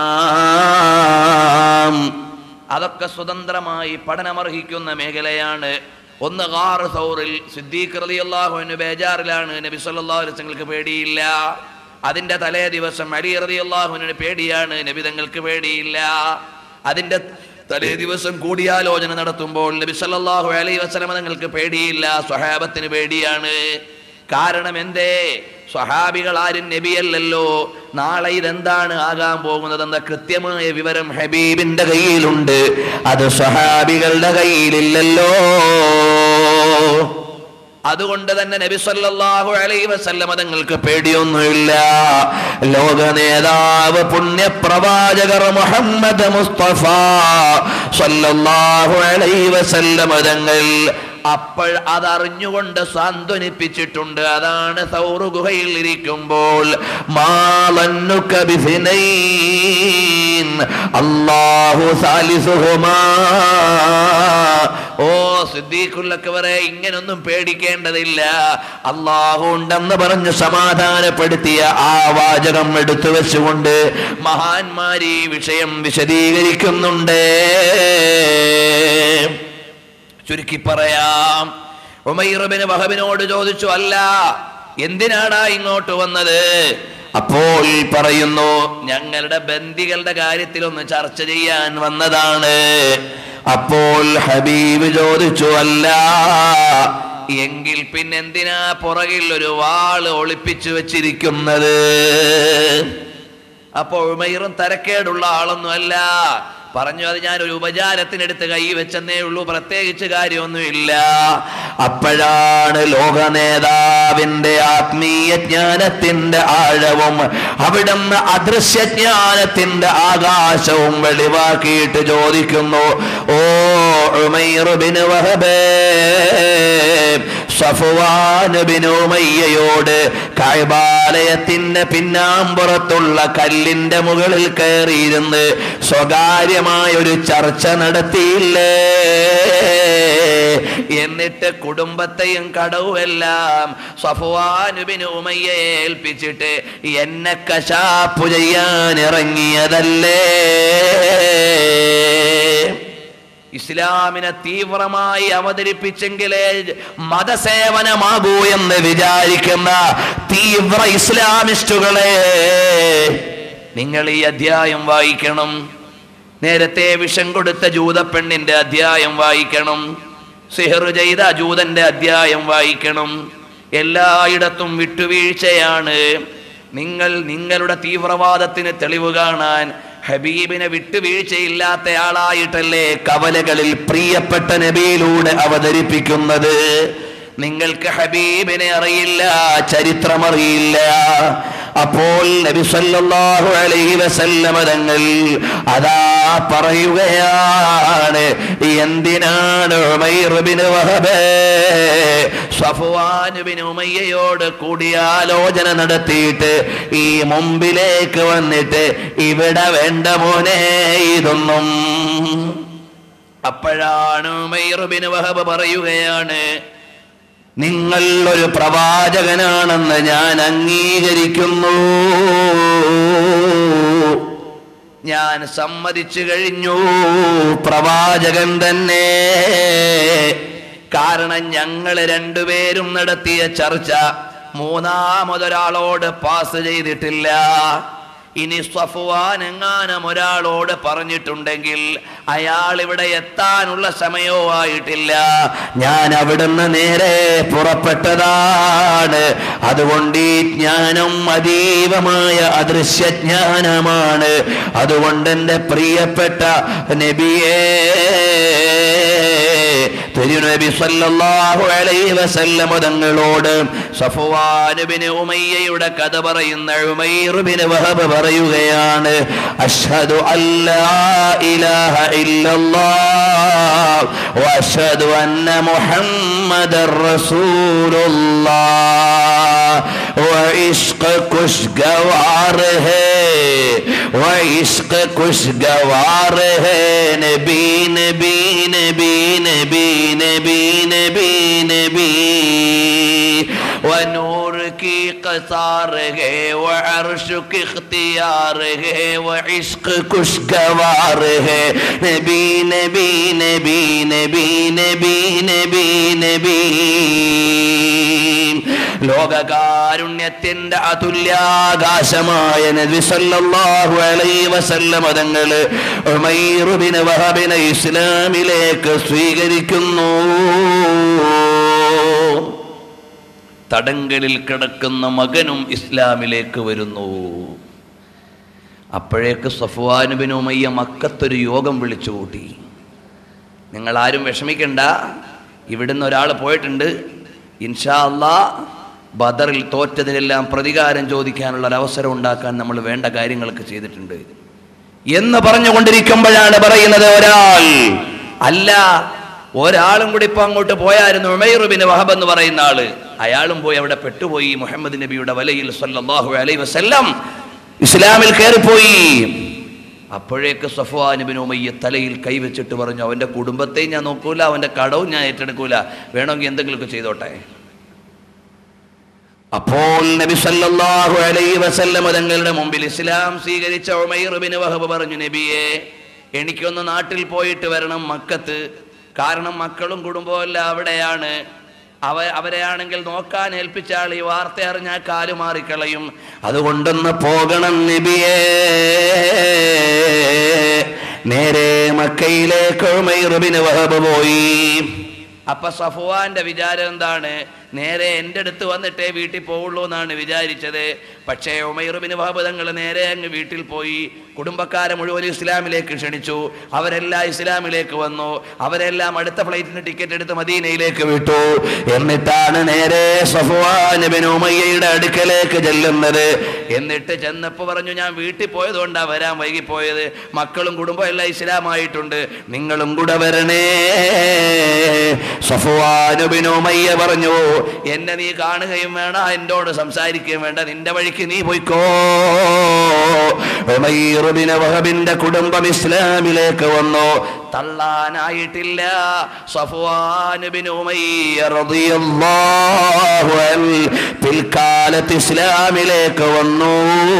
കാണാം അതൊക്കെ സ്വതന്ത്രമായി പഠനമർഹിക്കുന്ന മേഖലയാണ് ഒന്ന് ഗാർ സൗറിൽ സിദ്ദീഖ് റളിയല്ലാഹുവിന് ബേജാറിലാണ് നബി സല്ലല്ലാഹു അലൈഹി വസല്ലങ്ങൾക്ക് പേടിയില്ല അതിന്റെ തലേ ദിവസം അലി റളിയല്ലാഹുവിന് പേടിയാണ് നബി തങ്ങൾക്ക് പേടിയില്ല അതിന്റെ തലേ ദിവസം കൂടിയാലോചന നടത്തുമ്പോൾ നബി സല്ലല്ലാഹു അലൈഹി വസല്ലം തങ്ങൾക്ക് പേടിയില്ല സ്വഹാബത്തിന് പേടിയാണ് കാരണം എന്തേ സ്വഹാബികൾ ആരും നബിയല്ലല്ലോ നാളെ ഇതെന്താണ് ആകാൻ പോകുന്നതെന്ന കൃത്യമായ വിവരം ഹബീബിന്റെ കയ്യിലുണ്ട് അത് സ്വഹാബികളുടെ കയ്യിലില്ലല്ലോ അതുകൊണ്ട് തന്നെ നബി സല്ലല്ലാഹു അലൈഹി വസല്ലമ തങ്ങൾക്ക് പേടിയൊന്നുമില്ല ലോക നേതാവ് പുണ്യപ്രവാചകർ മുഹമ്മദ് മുസ്തഫ സല്ലല്ലാഹു അലൈഹി വസല്ലമ തങ്ങൾ അപ്പോൾ അതറിഞ്ഞുകൊണ്ട് സാന്ത്വനിപ്പിച്ചിട്ടുണ്ട് അതാണ് സൗറു ഗുഹയിൽ ഇരിക്കുമ്പോൾ മാലന്നുക ബിസിനൈൻ അല്ലാഹു സാലിസുഹുമാ ഓ സിദ്ദീഖുല്ലക്കവരെ ഇങ്ങനൊന്നും പേടിക്കേണ്ടതില്ല അള്ളാഹു ഉണ്ടെന്ന് പറഞ്ഞ് സമാധാനപ്പെടുത്തിയ ആ വാചകം എടുത്തു വെച്ചുകൊണ്ട് മഹാന്മാർ ഈ വിഷയം വിശദീകരിക്കുന്നുണ്ട് ചുരുക്കി പറയാം ഉമൈറബിന് വഹബിനോട് ചോദിച്ചു അല്ല എന്തിനാടാ ഇങ്ങോട്ട് വന്നത് അപ്പോൾ പറയുന്നു ഞങ്ങളുടെ ബന്ദികളുടെ കാര്യത്തിൽ ഒന്ന് ചർച്ച ചെയ്യാൻ വന്നതാണ് അപ്പോൾ ഹബീബ് ചോദിച്ചു അല്ല എങ്കിൽ പിന്നെന്തിനാ പുറകിൽ ഒരു വാള് ഒളിപ്പിച്ചു വെച്ചിരിക്കുന്നത് അപ്പോൾ ഉമൈറും തരക്കേടുള്ള ആളൊന്നും അല്ല പറഞ്ഞു അത് ഞാൻ ഒരു ഉപചാരത്തിനെടുത്ത് കൈ വെച്ചെന്നേ ഉള്ളൂ പ്രത്യേകിച്ച് കാര്യമൊന്നുമില്ല അപ്പോഴാണ് ലോക നേതാവിന്റെ ആത്മീയ ജ്ഞാനത്തിന്റെ ആഴവും അവിടുന്ന് അദൃശ്യ ജ്ഞാനത്തിന്റെ ആകാശവും വെളിവാക്കിയിട്ട് ചോദിക്കുന്നു ഓ ഉമൈറുബിന് വഹബേ സഫുവാനുബിനുമയ്യയോട് കൈബാലയത്തിന്റെ പിന്നാമ്പുറത്തുള്ള കല്ലിന്റെ മുകളിൽ കയറിയിരുന്ന് സ്വകാര്യമായ ഒരു ചർച്ച നടത്തിയില്ലേ എന്നിട്ട് കുടുംബത്തെയും കടവുമെല്ലാം സഫുവാനുബിന് ഉമയ്യയെ ഏൽപ്പിച്ചിട്ട് എന്നെ കശാപ്പു ചെയ്യാൻ ഇറങ്ങിയതല്ലേ ഇസ്ലാമിനെ തീവ്രമായി അവതരിപ്പിച്ചെങ്കിലേ മതസേവനമാകൂ എന്ന് വിചാരിക്കുന്ന തീവ്ര ഇസ്ലാമിസ്റ്റുകളെ നിങ്ങൾ ഈ അധ്യായം വായിക്കണം നേരത്തെ വിഷം കൊടുത്ത ജൂതപ്പെണ്ണിന്റെ അധ്യായം വായിക്കണം സിഹർ ചെയ്ത ജൂതന്റെ അധ്യായം വായിക്കണം എല്ലായിടത്തും വിട്ടുവീഴ്ചയാണ് നിങ്ങൾ നിങ്ങളുടെ തീവ്രവാദത്തിന് തെളിവ് കാണാൻ ഹബീബിനെ വിട്ടുവീഴ്ചയില്ലാത്ത ആളായിട്ടല്ലേ കവലകളിൽ പ്രിയപ്പെട്ട നബിയിലൂടെ അവതരിപ്പിക്കുന്നത് നിങ്ങൾക്ക് ഹബീബിനെ അറിയില്ല ചരിത്രം അറിയില്ല അപ്പോൾ നബി സല്ലല്ലാഹു അലൈഹി വസല്ലമ തങ്ങൾ അതാ പറയുകയാണ് എന്തിനാണ് Umair bin Wahb Safwan bin ഉമയ്യയോട് കൂടിയാലോചന നടത്തിയിട്ട് ഈ മുമ്പിലേക്ക് വന്നിട്ട് ഇവിടെ വേണ്ട മോനെ ഇതൊന്നും അപ്പോഴാണ് ഉമൈർ ബിൻ വഹബ് പറയുകയാണ് നിങ്ങൾ ഒരു പ്രവാചകനാണെന്ന് ഞാൻ അംഗീകരിക്കുന്നു ഞാൻ സമ്മതിച്ചു കഴിഞ്ഞു പ്രവാചകൻ തന്നെ കാരണം ഞങ്ങൾ രണ്ടുപേരും നടത്തിയ ചർച്ച മൂന്നാമതൊരാളോട് പാസ് ചെയ്തിട്ടില്ല ഇനി സഫുവാൻ എങ്ങാനും ഒരാളോട് പറഞ്ഞിട്ടുണ്ടെങ്കിൽ അയാൾ ഇവിടെ എത്താനുള്ള സമയവും ആയിട്ടില്ല ഞാൻ അവിടുന്ന് നേരെ പുറപ്പെട്ടതാണ് അതുകൊണ്ട് ഈ ജ്ഞാനം അതീവമായ അദൃശ്യജ്ഞാനമാണ് അതുകൊണ്ട് എൻ്റെ പ്രിയപ്പെട്ട നബിയേ തിരുനബി സല്ലല്ലാഹു അലൈഹി വസല്ലമ തങ്ങളോട് സഫ്വാൻ ബിൻ ഉമയ്യയുടെ കഥ പറയുന്ന ഉമൈർ ബിൻ വഹബ് പറയുകയാണ് അഷ്ഹദു അല്ലാ ഇലാഹ ഇല്ലല്ലാഹ് വഅഷ്ഹദു അന്ന മുഹമ്മദർ റസൂലുള്ളാഹ് وعشق कुछ गवार है وعشق कुछ गवार है नबी नबी नबी नबी नबी नबी नबी ونور की कसार है वो अर्श की इख्तियार है वो इश्क कुछ गवार है नबी नबी नबी नबी नबी नबी नबी ലോകകാരുണ്യത്തിന്റെ അതുല്യാകാശമായ നബി സല്ലല്ലാഹു അലൈഹി വസല്ലമ തങ്ങള് ഉമൈർ ബിൻ വഹബിനെ ഇസ്ലാമിലേക്ക് സ്വീകരിക്കുന്നു തടങ്കലിൽ കിടക്കുന്ന മകനും ഇസ്ലാമിലേക്ക് വരുന്നു അപ്പോഴേക്ക് സഫ്വാനുബിൻ ഉമയ്യ മക്കത്തൊരു യോഗം വിളിച്ചു കൂട്ടി നിങ്ങൾ ആരും വിഷമിക്കണ്ട ഇവിടുന്ന് ഒരാൾ പോയിട്ടുണ്ട് ഇൻഷാ അല്ലാ ബദറിൽ തോറ്റതിനെല്ലാം പ്രതികാരം ചോദിക്കാനുള്ള ഒരു അവസരം ഉണ്ടാക്കാൻ നമ്മൾ വേണ്ട കാര്യങ്ങളൊക്കെ ചെയ്തിട്ടുണ്ട് എന്ന് പറഞ്ഞുകൊണ്ടിരിക്കുമ്പോഴാണ് പറയുന്നത് ഒരാൾ അല്ല ഒരാളും കൂടി ഇപ്പൊ അങ്ങോട്ട് പോയായിരുന്നു ഉമൈറുബിന് വഹബ് എന്ന് പറയുന്ന ആള് അയാളും പോയി അവിടെ പെട്ടുപോയി മുഹമ്മദ് നബിയുടെ വലയിൽ സല്ലല്ലാഹു അലൈഹി വസല്ലം ഇസ്ലാമിൽ കയറിപ്പോയി അപ്പോഴേക്ക് സഫ്വാനുബിൻ ഉമയ്യ തലയിൽ കൈവച്ചിട്ട് പറഞ്ഞു അവന്റെ കുടുംബത്തെയും ഞാൻ നോക്കൂല അവന്റെ കടവും ഞാൻ ഏറ്റെടുക്കൂല വേണമെങ്കിൽ എന്തെങ്കിലുമൊക്കെ ചെയ്തോട്ടെ അപ്പോൾ നബി സല്ലല്ലാഹു അലൈഹി വസല്ലം തങ്ങളുടെ മുമ്പിൽ ഇസ്ലാം സ്വീകരിച്ച ഉമൈർ ബിൻ വഹബ് പറഞ്ഞു നബിയെ എനിക്കൊന്ന് നാട്ടിൽ പോയിട്ട് വരണം മക്കത്ത് കാരണം മക്കളും കുടുംബവും എല്ലാം അവിടെയാണ് അവ അവരെയാണെങ്കിൽ നോക്കാൻ ഏൽപ്പിച്ചാൽ ഈ വാർത്ത അറിഞ്ഞാൽ കാല് മാറിക്കളയും അതുകൊണ്ടൊന്ന് പോകണം നബിയേ നേരെ മക്കയിലേക്ക് ഉമൈർ ബിൻ വഹബ് പോയി അപ്പൊ സഫുവാന്റെ വിചാരം എന്താണ് നേരെ എൻ്റെ അടുത്ത് വന്നിട്ടേ വീട്ടിൽ പോവുള്ളൂ എന്നാണ് വിചാരിച്ചത് പക്ഷേ ഉമൈറുബിന് തങ്ങൾ നേരെ അങ്ങ് വീട്ടിൽ പോയി കുടുംബക്കാരെ മുഴുവൻ ഇസ്ലാമിലേക്ക് ക്ഷണിച്ചു അവരെല്ലാം ഇസ്ലാമിലേക്ക് വന്നു അവരെല്ലാം അടുത്ത ഫ്ലൈറ്റിന് ടിക്കറ്റ് എടുത്ത് മദീനയിലേക്ക് വിട്ടു എന്നിട്ടാണ് നേരെ സഫുവാൻ ഉമയ്യയുടെ അടുക്കലേക്ക് ചെല്ലുന്നത് എന്നിട്ട് ചെന്നപ്പോ പറഞ്ഞു ഞാൻ വീട്ടിൽ പോയതുകൊണ്ടാ വരാൻ വൈകിപ്പോയത് മക്കളും കുടുംബം എല്ലാം ഇസ്ലാമായിട്ടുണ്ട് നിങ്ങളും കൂടെ വരണേ സഫുവാനുബിനുമയ്യ പറഞ്ഞു എന്നെ നീ കാണുകയും വേണ്ട എന്നോട് സംസാരിക്കുകയും വേണ്ട നിന്റെ വഴിക്ക് നീ പോയിക്കോ ഉമൈറുബിന് വഹബിന്റെ കുടുംബം ഇസ്ലാമിലേക്ക് വന്നു തള്ളാനായിട്ടില്ല സഫ്വാനുബിന് ഉമയ്യ റളിയല്ലാഹു അൻഹു പിൽക്കാലത്ത് ഇസ്ലാമിലേക്ക് വന്നു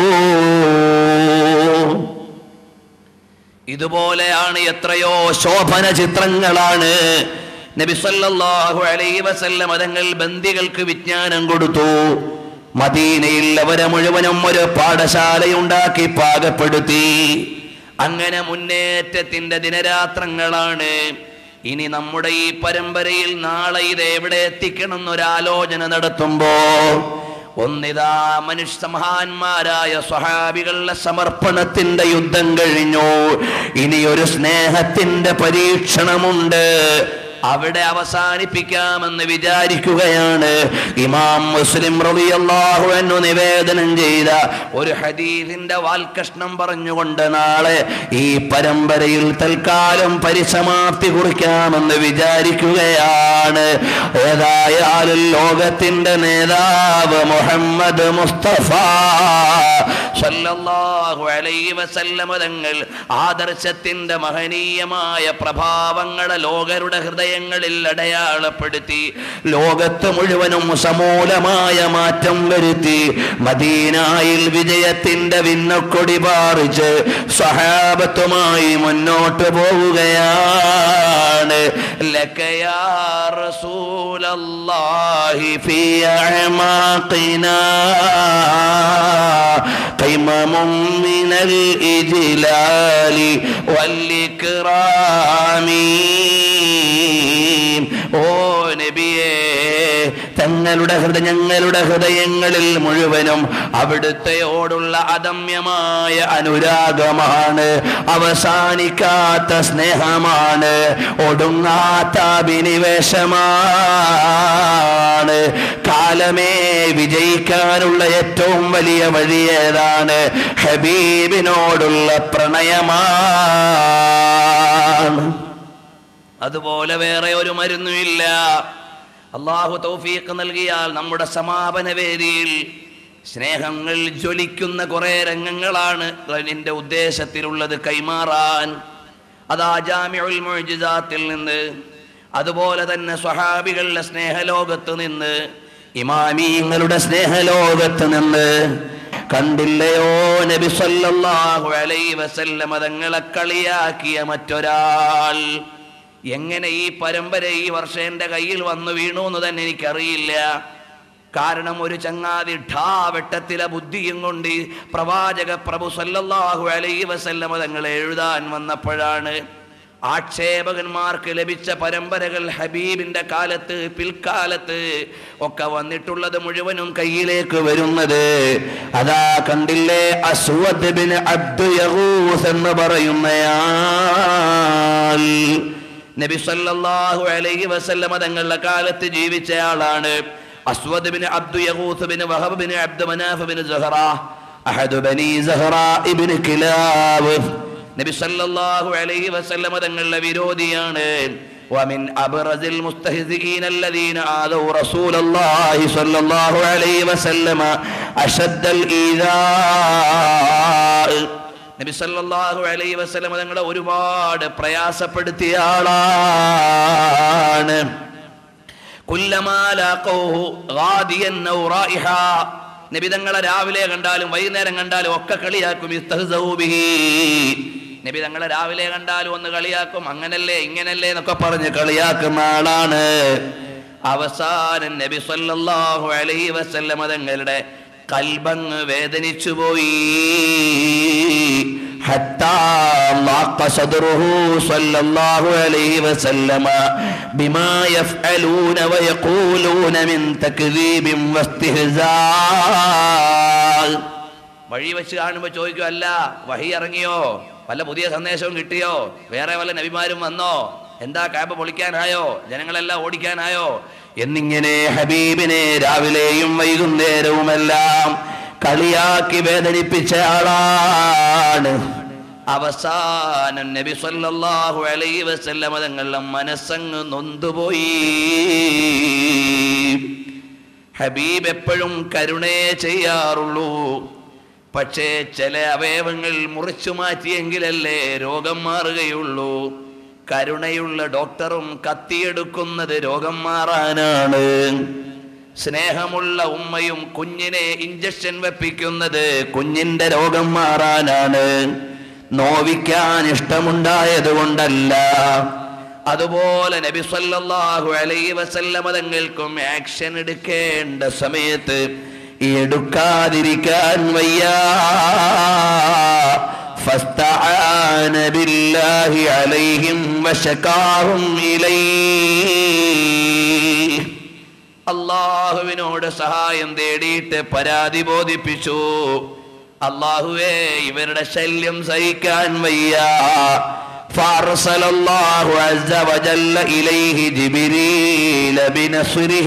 ഇതുപോലെയാണ് എത്രയോ ശോഭന ചിത്രങ്ങളാണ് നബി സല്ലല്ലാഹു അലൈഹി വസല്ലം തങ്ങൾ ബന്ദികൾക്ക് വിജ്ഞാനം കൊടുത്തു മദീനയിൽ അവരെ മുഴുവനും ഒരു പാഠശാലയുണ്ടാക്കി പാകപ്പെടുത്തി അങ്ങനെ മുന്നേറ്റത്തിന്റെ ദിനരാത്രങ്ങളാണ് ഇനി നമ്മുടെ ഈ പരമ്പരയിൽ നാളെ ഇത് എവിടെ എത്തിക്കണം എന്നൊരാലോചന നടത്തുമ്പോ ഒന്നിതാ മനുഷ്യ മഹാന്മാരായ സ്വഹാബികളുടെ സമർപ്പണത്തിന്റെ യുദ്ധം കഴിഞ്ഞു ഇനി ഒരു സ്നേഹത്തിന്റെ പരീക്ഷണമുണ്ട് അവിടെ അവസാനിപ്പിക്കാമെന്ന് വിചാരിക്കുകയാണ് ഇമാം മുസ്ലിം റളിയല്ലാഹു അൻഹു നിവേദനം ചെയ്ത ഒരു ഹദീസിന്റെ വാൽകഷ്ണം പറഞ്ഞുകൊണ്ട് നാളെ ഈ പരമ്പരയിൽ തൽക്കാലം പരിസമാപ്തി കുറിക്കാമെന്ന് വിചാരിക്കുകയാണ് ഏതായാലും ലോകത്തിന്റെ നേതാവ് മുഹമ്മദ് മുസ്തഫ സല്ലല്ലാഹു അലൈഹി വസല്ലമ തങ്ങൾ ആദർശത്തിന്റെ മഹനീയമായ പ്രഭാവങ്ങളെ ലോകരുടെ ഹൃദയ ഹൃദയങ്ങളിൽ അടയാളപ്പെടുത്തി ലോകത്ത് മുഴുവനും സമൂലമായ മാറ്റം വരുത്തി മദീനായിൽ വിജയത്തിന്റെ വിണ്ണക്കൊടി പാറിച്ച് സഹാബത്തുമായി മുന്നോട്ട് പോവുകയാണ് ലക്കയാ റസൂലല്ലാഹി ഫീ അഅമാഖിനാ قمم من الإجلال والإكرام ഓ നബിയേ തങ്ങളുടെ ഹൃദയ ഞങ്ങളുടെ ഹൃദയങ്ങളിൽ മുഴുവനും അവിടുത്തെയോടുള്ള അദമ്യമായ അനുരാഗമാണ് അവസാനിക്കാത്ത സ്നേഹമാണ് ഒടുങ്ങാത്ത അഭിനിവേശമാണ് കാലമേ വിജയിക്കാനുള്ള ഏറ്റവും വലിയ വഴി ഏതാണ് ഹബീബിനോടുള്ള പ്രണയമാണ് അതുപോലെ വേറെ ഒരു മരുന്നുമില്ല അള്ളാഹു തൗഫീഖ് നൽകിയാൽ നമ്മുടെ സമാപന വേദിയിൽ സ്നേഹങ്ങൾ ജ്വലിക്കുന്ന കുറെ രംഗങ്ങളാണ് എൻ്റെ ഉദ്ദേശത്തിലുള്ളത് കൈമാറാൻ അതാ ജാമ്യുൽ മുഅ്ജിസാത്തിൽ നിന്ന് അതുപോലെ തന്നെ സ്വഹാബികളുടെ സ്നേഹലോകത്ത് നിന്ന് ഇമാമീങ്ങളുടെ സ്നേഹലോകത്ത് നിന്ന് കണ്ടില്ലയോ നബി സല്ലല്ലാഹു അലൈഹി വസല്ലമ തങ്ങളെ കളിയാക്കിയ മറ്റൊരാൾ എങ്ങനെ ഈ പരമ്പര ഈ വർഷം എൻ്റെ കയ്യിൽ വന്നു വീണു എന്ന് തന്നെ എനിക്കറിയില്ല കാരണം ഒരു ചങ്ങാതി ഠാ വെട്ടത്തിലെ ബുദ്ധിയും കൊണ്ട് ഈ പ്രവാചക പ്രഭു സല്ലല്ലാഹു അലൈഹി വസല്ലമ തങ്ങളെ എഴുതാൻ വന്നപ്പോഴാണ് ആക്ഷേപകന്മാർക്ക് ലഭിച്ച പരമ്പരകൾ ഹബീബിന്റെ കാലത്ത് പിൽക്കാലത്ത് ഒക്കെ വന്നിട്ടുള്ളത് മുഴുവനും കയ്യിലേക്ക് വരുന്നത് അതാ കണ്ടില്ലേ അസ്വദ് ബിൻ അബ്ദു യഗൂസ് എന്ന് പറയുന്നയാൾ നബി സല്ലല്ലാഹു അലൈഹി വസല്ലമ തങ്ങളുടെ കാലത്ത് ജീവിച്ച ആളാണ് അസ്വദ് ബിൻ അബ്ദു യഗൂസ് bin Wahb bin Abdu Manaf bin Zuhra അഹദു ബനി സഹറ ഇബ്നു കിലാബ് നബി സല്ലല്ലാഹു അലൈഹി വസല്ലമ തങ്ങളുടെ വിരോധിയാണ് ومن أبرز المستهزئين الذين آذوا رسول الله صلى الله عليه وسلم أشد الإيذاء നബി സല്ലല്ലാഹു അലൈഹി വസല്ലമ തങ്ങളെ ഒരുപാട് പ്രയാസപ്പെടുത്തിയ ആളാണ് കുല്ലമാ ലാഖൂഹു ഗാദിയൻ ഔ റായിഹ നബി തങ്ങളെ രാവിലെ കണ്ടാലും വൈകുന്നേരം കണ്ടാലും ഒക്കെ കളിയാക്കും ഇസ്തഹ്സഊ ബിഹി നബി തങ്ങളെ രാവിലെ കണ്ടാലും ഒന്ന് കളിയാക്കും അങ്ങനല്ലേ ഇങ്ങനല്ലേ എന്നൊക്കെ പറഞ്ഞ് കളിയാക്കുന്ന ആളാണ് അവസാനം നബി സല്ലല്ലാഹു അലൈഹി വസല്ലമ തങ്ങളുടെ കൽബങ്ങ് വേദനിച്ചു പോയി حتى ضاق صدره صلى الله عليه وسلم بما يفعلون ويقولون من تكذيب واستهزاء വഴി വെച്ച് കാണുമ്പോ ചോദിക്കും അല്ല വഹി ഇറങ്ങിയോ വല്ല പുതിയ സന്ദേശവും കിട്ടിയോ വേറെ വല്ല നബിമാരും വന്നോ എന്താ കാബ് പൊളിക്കാനായോ ജനങ്ങളെല്ലാം ഓടിക്കാനായോ എന്നിങ്ങനെ ഹബീബിനെ രാവിലെയും വൈകുന്നേരവുമെല്ലാം കളിയാക്കി വേദനിപ്പിച്ച ആളാണ് അവസാനം നബി സല്ലല്ലാഹു അലൈഹി വസല്ലമ തങ്ങളുടെ മനസ്സങ്ങ് നൊന്തുപോയി ഹബീബ് എപ്പോഴും കരുണയെ ചെയ്യാറുള്ളൂ പക്ഷേ ചില അവയവങ്ങൾ മുറിച്ചു മാറ്റിയെങ്കിലല്ലേ രോഗം മാറുകയുള്ളൂ കരുണയുള്ള ഡോക്ടറും കത്തിയെടുക്കുന്നത് രോഗം മാറാനാണ് സ്നേഹമുള്ള ഉമ്മയും കുഞ്ഞിനെ ഇഞ്ചക്ഷൻ വെപ്പിക്കുന്നത് കുഞ്ഞിന്റെ രോഗം മാറാനാണ് നോവിക്കാൻ ഇഷ്ടമുണ്ടായത് കൊണ്ടല്ല അതുപോലെ നബി സല്ലല്ലാഹു അലൈഹി വസല്ലമ തങ്ങൾക്കും ആക്ഷൻ എടുക്കേണ്ട സമയത്ത് എടുക്കാതിരിക്കാൻ വയ്യ فاستعان بالله عليهم وشكاهم إليه അള്ളാഹുവിനോട് സഹായം തേടിയിട്ട് പരാതി ബോധിപ്പിച്ചു അള്ളാഹുവേ ഇവരുടെ ശല്യം സഹിക്കാൻ വയ്യ فأرسل الله عز وجل إليه جبريل بنصره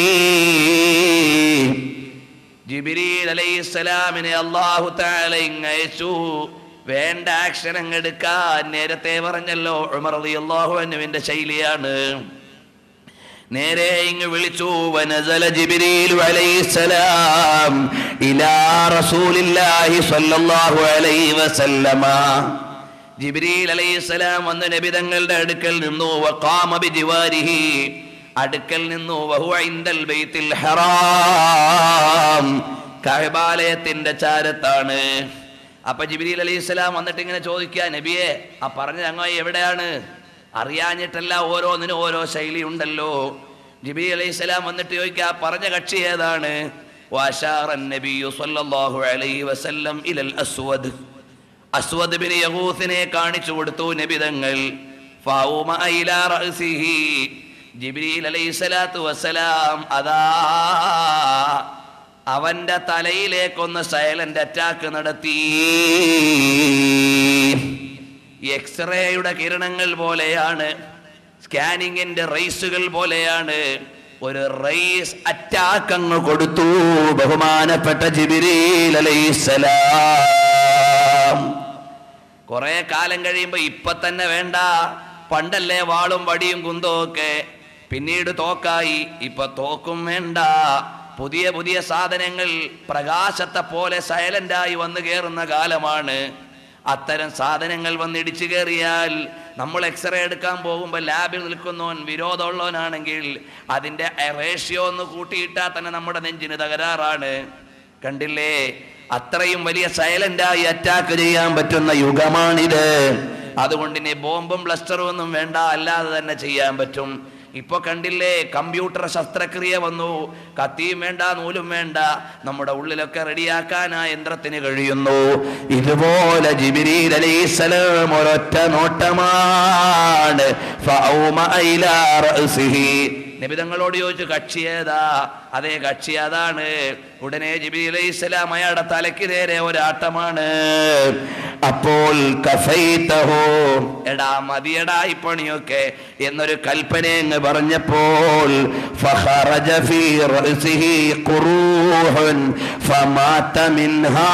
ജിബിരീൽ അലൈഹിസ്സലാമിനെ അള്ളാഹു താല ഇങ്ങയച്ചു വേണ്ട ആക്ഷൻ അങ്ങ് എടുക്കാൻ നേരത്തെ പറഞ്ഞല്ലോ ഉമർ റളിയല്ലാഹു അൻഹുവിന്റെ ശൈലിയാണ് നേരെ ഇങ്ങ് വിളിച്ചു വനസല ജിബ്രീൽ അലൈഹിസ്സലാം ഇലാ റസൂലില്ലാഹി സ്വല്ലല്ലാഹു അലൈഹി വസല്ലമ ജിബ്രീൽ അലൈഹിസ്സലാം വന്ന് നബി തങ്ങളുടെ അടുക്കൽ നിന്നു വഖാമ ബിജിവാരിഹി അടുക്കൽ നിന്നു വഹുവ ഇൻദൽ ബൈത്തിൽ ഹറാം കഅബാലയത്തിന്റെ ചാരത്താണ് അപ്പൊ ജിബ്രീൽ അലൈഹിസ്സലാം വന്നിട്ട് ഇങ്ങനെ ചോദിക്കുക നബിയെ ആ പറഞ്ഞ ചങ്ങായി എവിടെയാണ് അറിയാഞ്ഞിട്ടല്ല ഓരോന്നിനും ഓരോ ശൈലി ഉണ്ടല്ലോ ജിബ്രീൽ അലൈഹിസ്സലാം വന്നിട്ട് ചോദിക്കുക ആ പറഞ്ഞ കക്ഷി ഏതാണ് وأشار النبي صلى الله عليه وسلم إلى الأسود അസ്വദ് ബിൻ യഹൂസിനെ കാണിച്ചു കൊടുത്തു നബിതങ്ങൾ ഫൗമ ഇലാ റഅസിഹി ജിബ്രീൽ അലൈഹിസ്സലാത്തു വസ്സലാം അതാ അവന്റെ തലയിലേക്കൊന്ന് സൈലന്റ് അറ്റാക്ക് നടത്തി എക്സ്റേയുടെ കിരണങ്ങൾ പോലെയാണ് സ്കാനിങ്ങിന്റെ റേസുകൾ പോലെയാണ് ഒരു റേസ് അറ്റാക്ക് അങ്ങ് കൊടുത്തു ബഹുമാനപ്പെട്ട ജിബിരീൽ അലൈസലാം കുറെ കാലം കഴിയുമ്പോ ഇപ്പൊ തന്നെ വേണ്ട പണ്ടല്ലേ വാളും വടിയും കുന്തവും ഒക്കെ പിന്നീട് തോക്കായി ഇപ്പൊ തോക്കും വേണ്ട പുതിയ പുതിയ സാധനങ്ങൾ പ്രകാശത്തെ പോലെ സൈലന്റായി വന്നു കയറുന്ന കാലമാണ് അത്തരം സാധനങ്ങൾ വന്ന് ഇടിച്ചു കയറിയാൽ നമ്മൾ എക്സ്റേ എടുക്കാൻ പോകുമ്പോൾ ലാബിൽ നിൽക്കുന്നവൻ വിരോധമുള്ളവനാണെങ്കിൽ അതിൻ്റെ റേഷ്യോ ഒന്ന് കൂട്ടിയിട്ടാൽ തന്നെ നമ്മുടെ നെഞ്ചിന് തകരാറാണ് കണ്ടില്ലേ അത്രയും വലിയ സൈലന്റായി അറ്റാക്ക് ചെയ്യാൻ പറ്റുന്ന യുഗമാണിത് അതുകൊണ്ട് ഇനി ബോംബും ബ്ലസ്റ്ററും ഒന്നും വേണ്ട അല്ലാതെ തന്നെ ചെയ്യാൻ പറ്റും ഇപ്പൊ കണ്ടില്ലേ കമ്പ്യൂട്ടർ ശസ്ത്രക്രിയ വന്നു കത്തിയും വേണ്ട നൂലും വേണ്ട നമ്മുടെ ഉള്ളിലൊക്കെ റെഡിയാക്കാൻ ആ യന്ത്രത്തിന് കഴിയുന്നു ഇതുപോലെ ജിബിരീൽ അലൈഹിസ്സലാം ഒരൊറ്റ നോട്ടമാണ് ഫൗമ ഇലാ റഅസിഹി നബി തങ്ങളോട് ചോദിച്ചു കക്ഷി ഏതാ അതേ കക്ഷി അതാണ് ഉടനെ ജിബി അലൈഹി സ്വലാം അയാളുടെ തലയ്ക്ക് നേരെ ഒരാട്ടമാണ് അപ്പോൾ കഫൈതഹോ എടാ മതിയടാ ഈ പണിയൊക്കെ എന്നൊരു കൽപ്പന അങ്ങ് പറഞ്ഞപ്പോൾ ഫഖറജ ഫീ റഅസിഹി ഖുറൂഹുൻ ഫമാത മിൻഹാ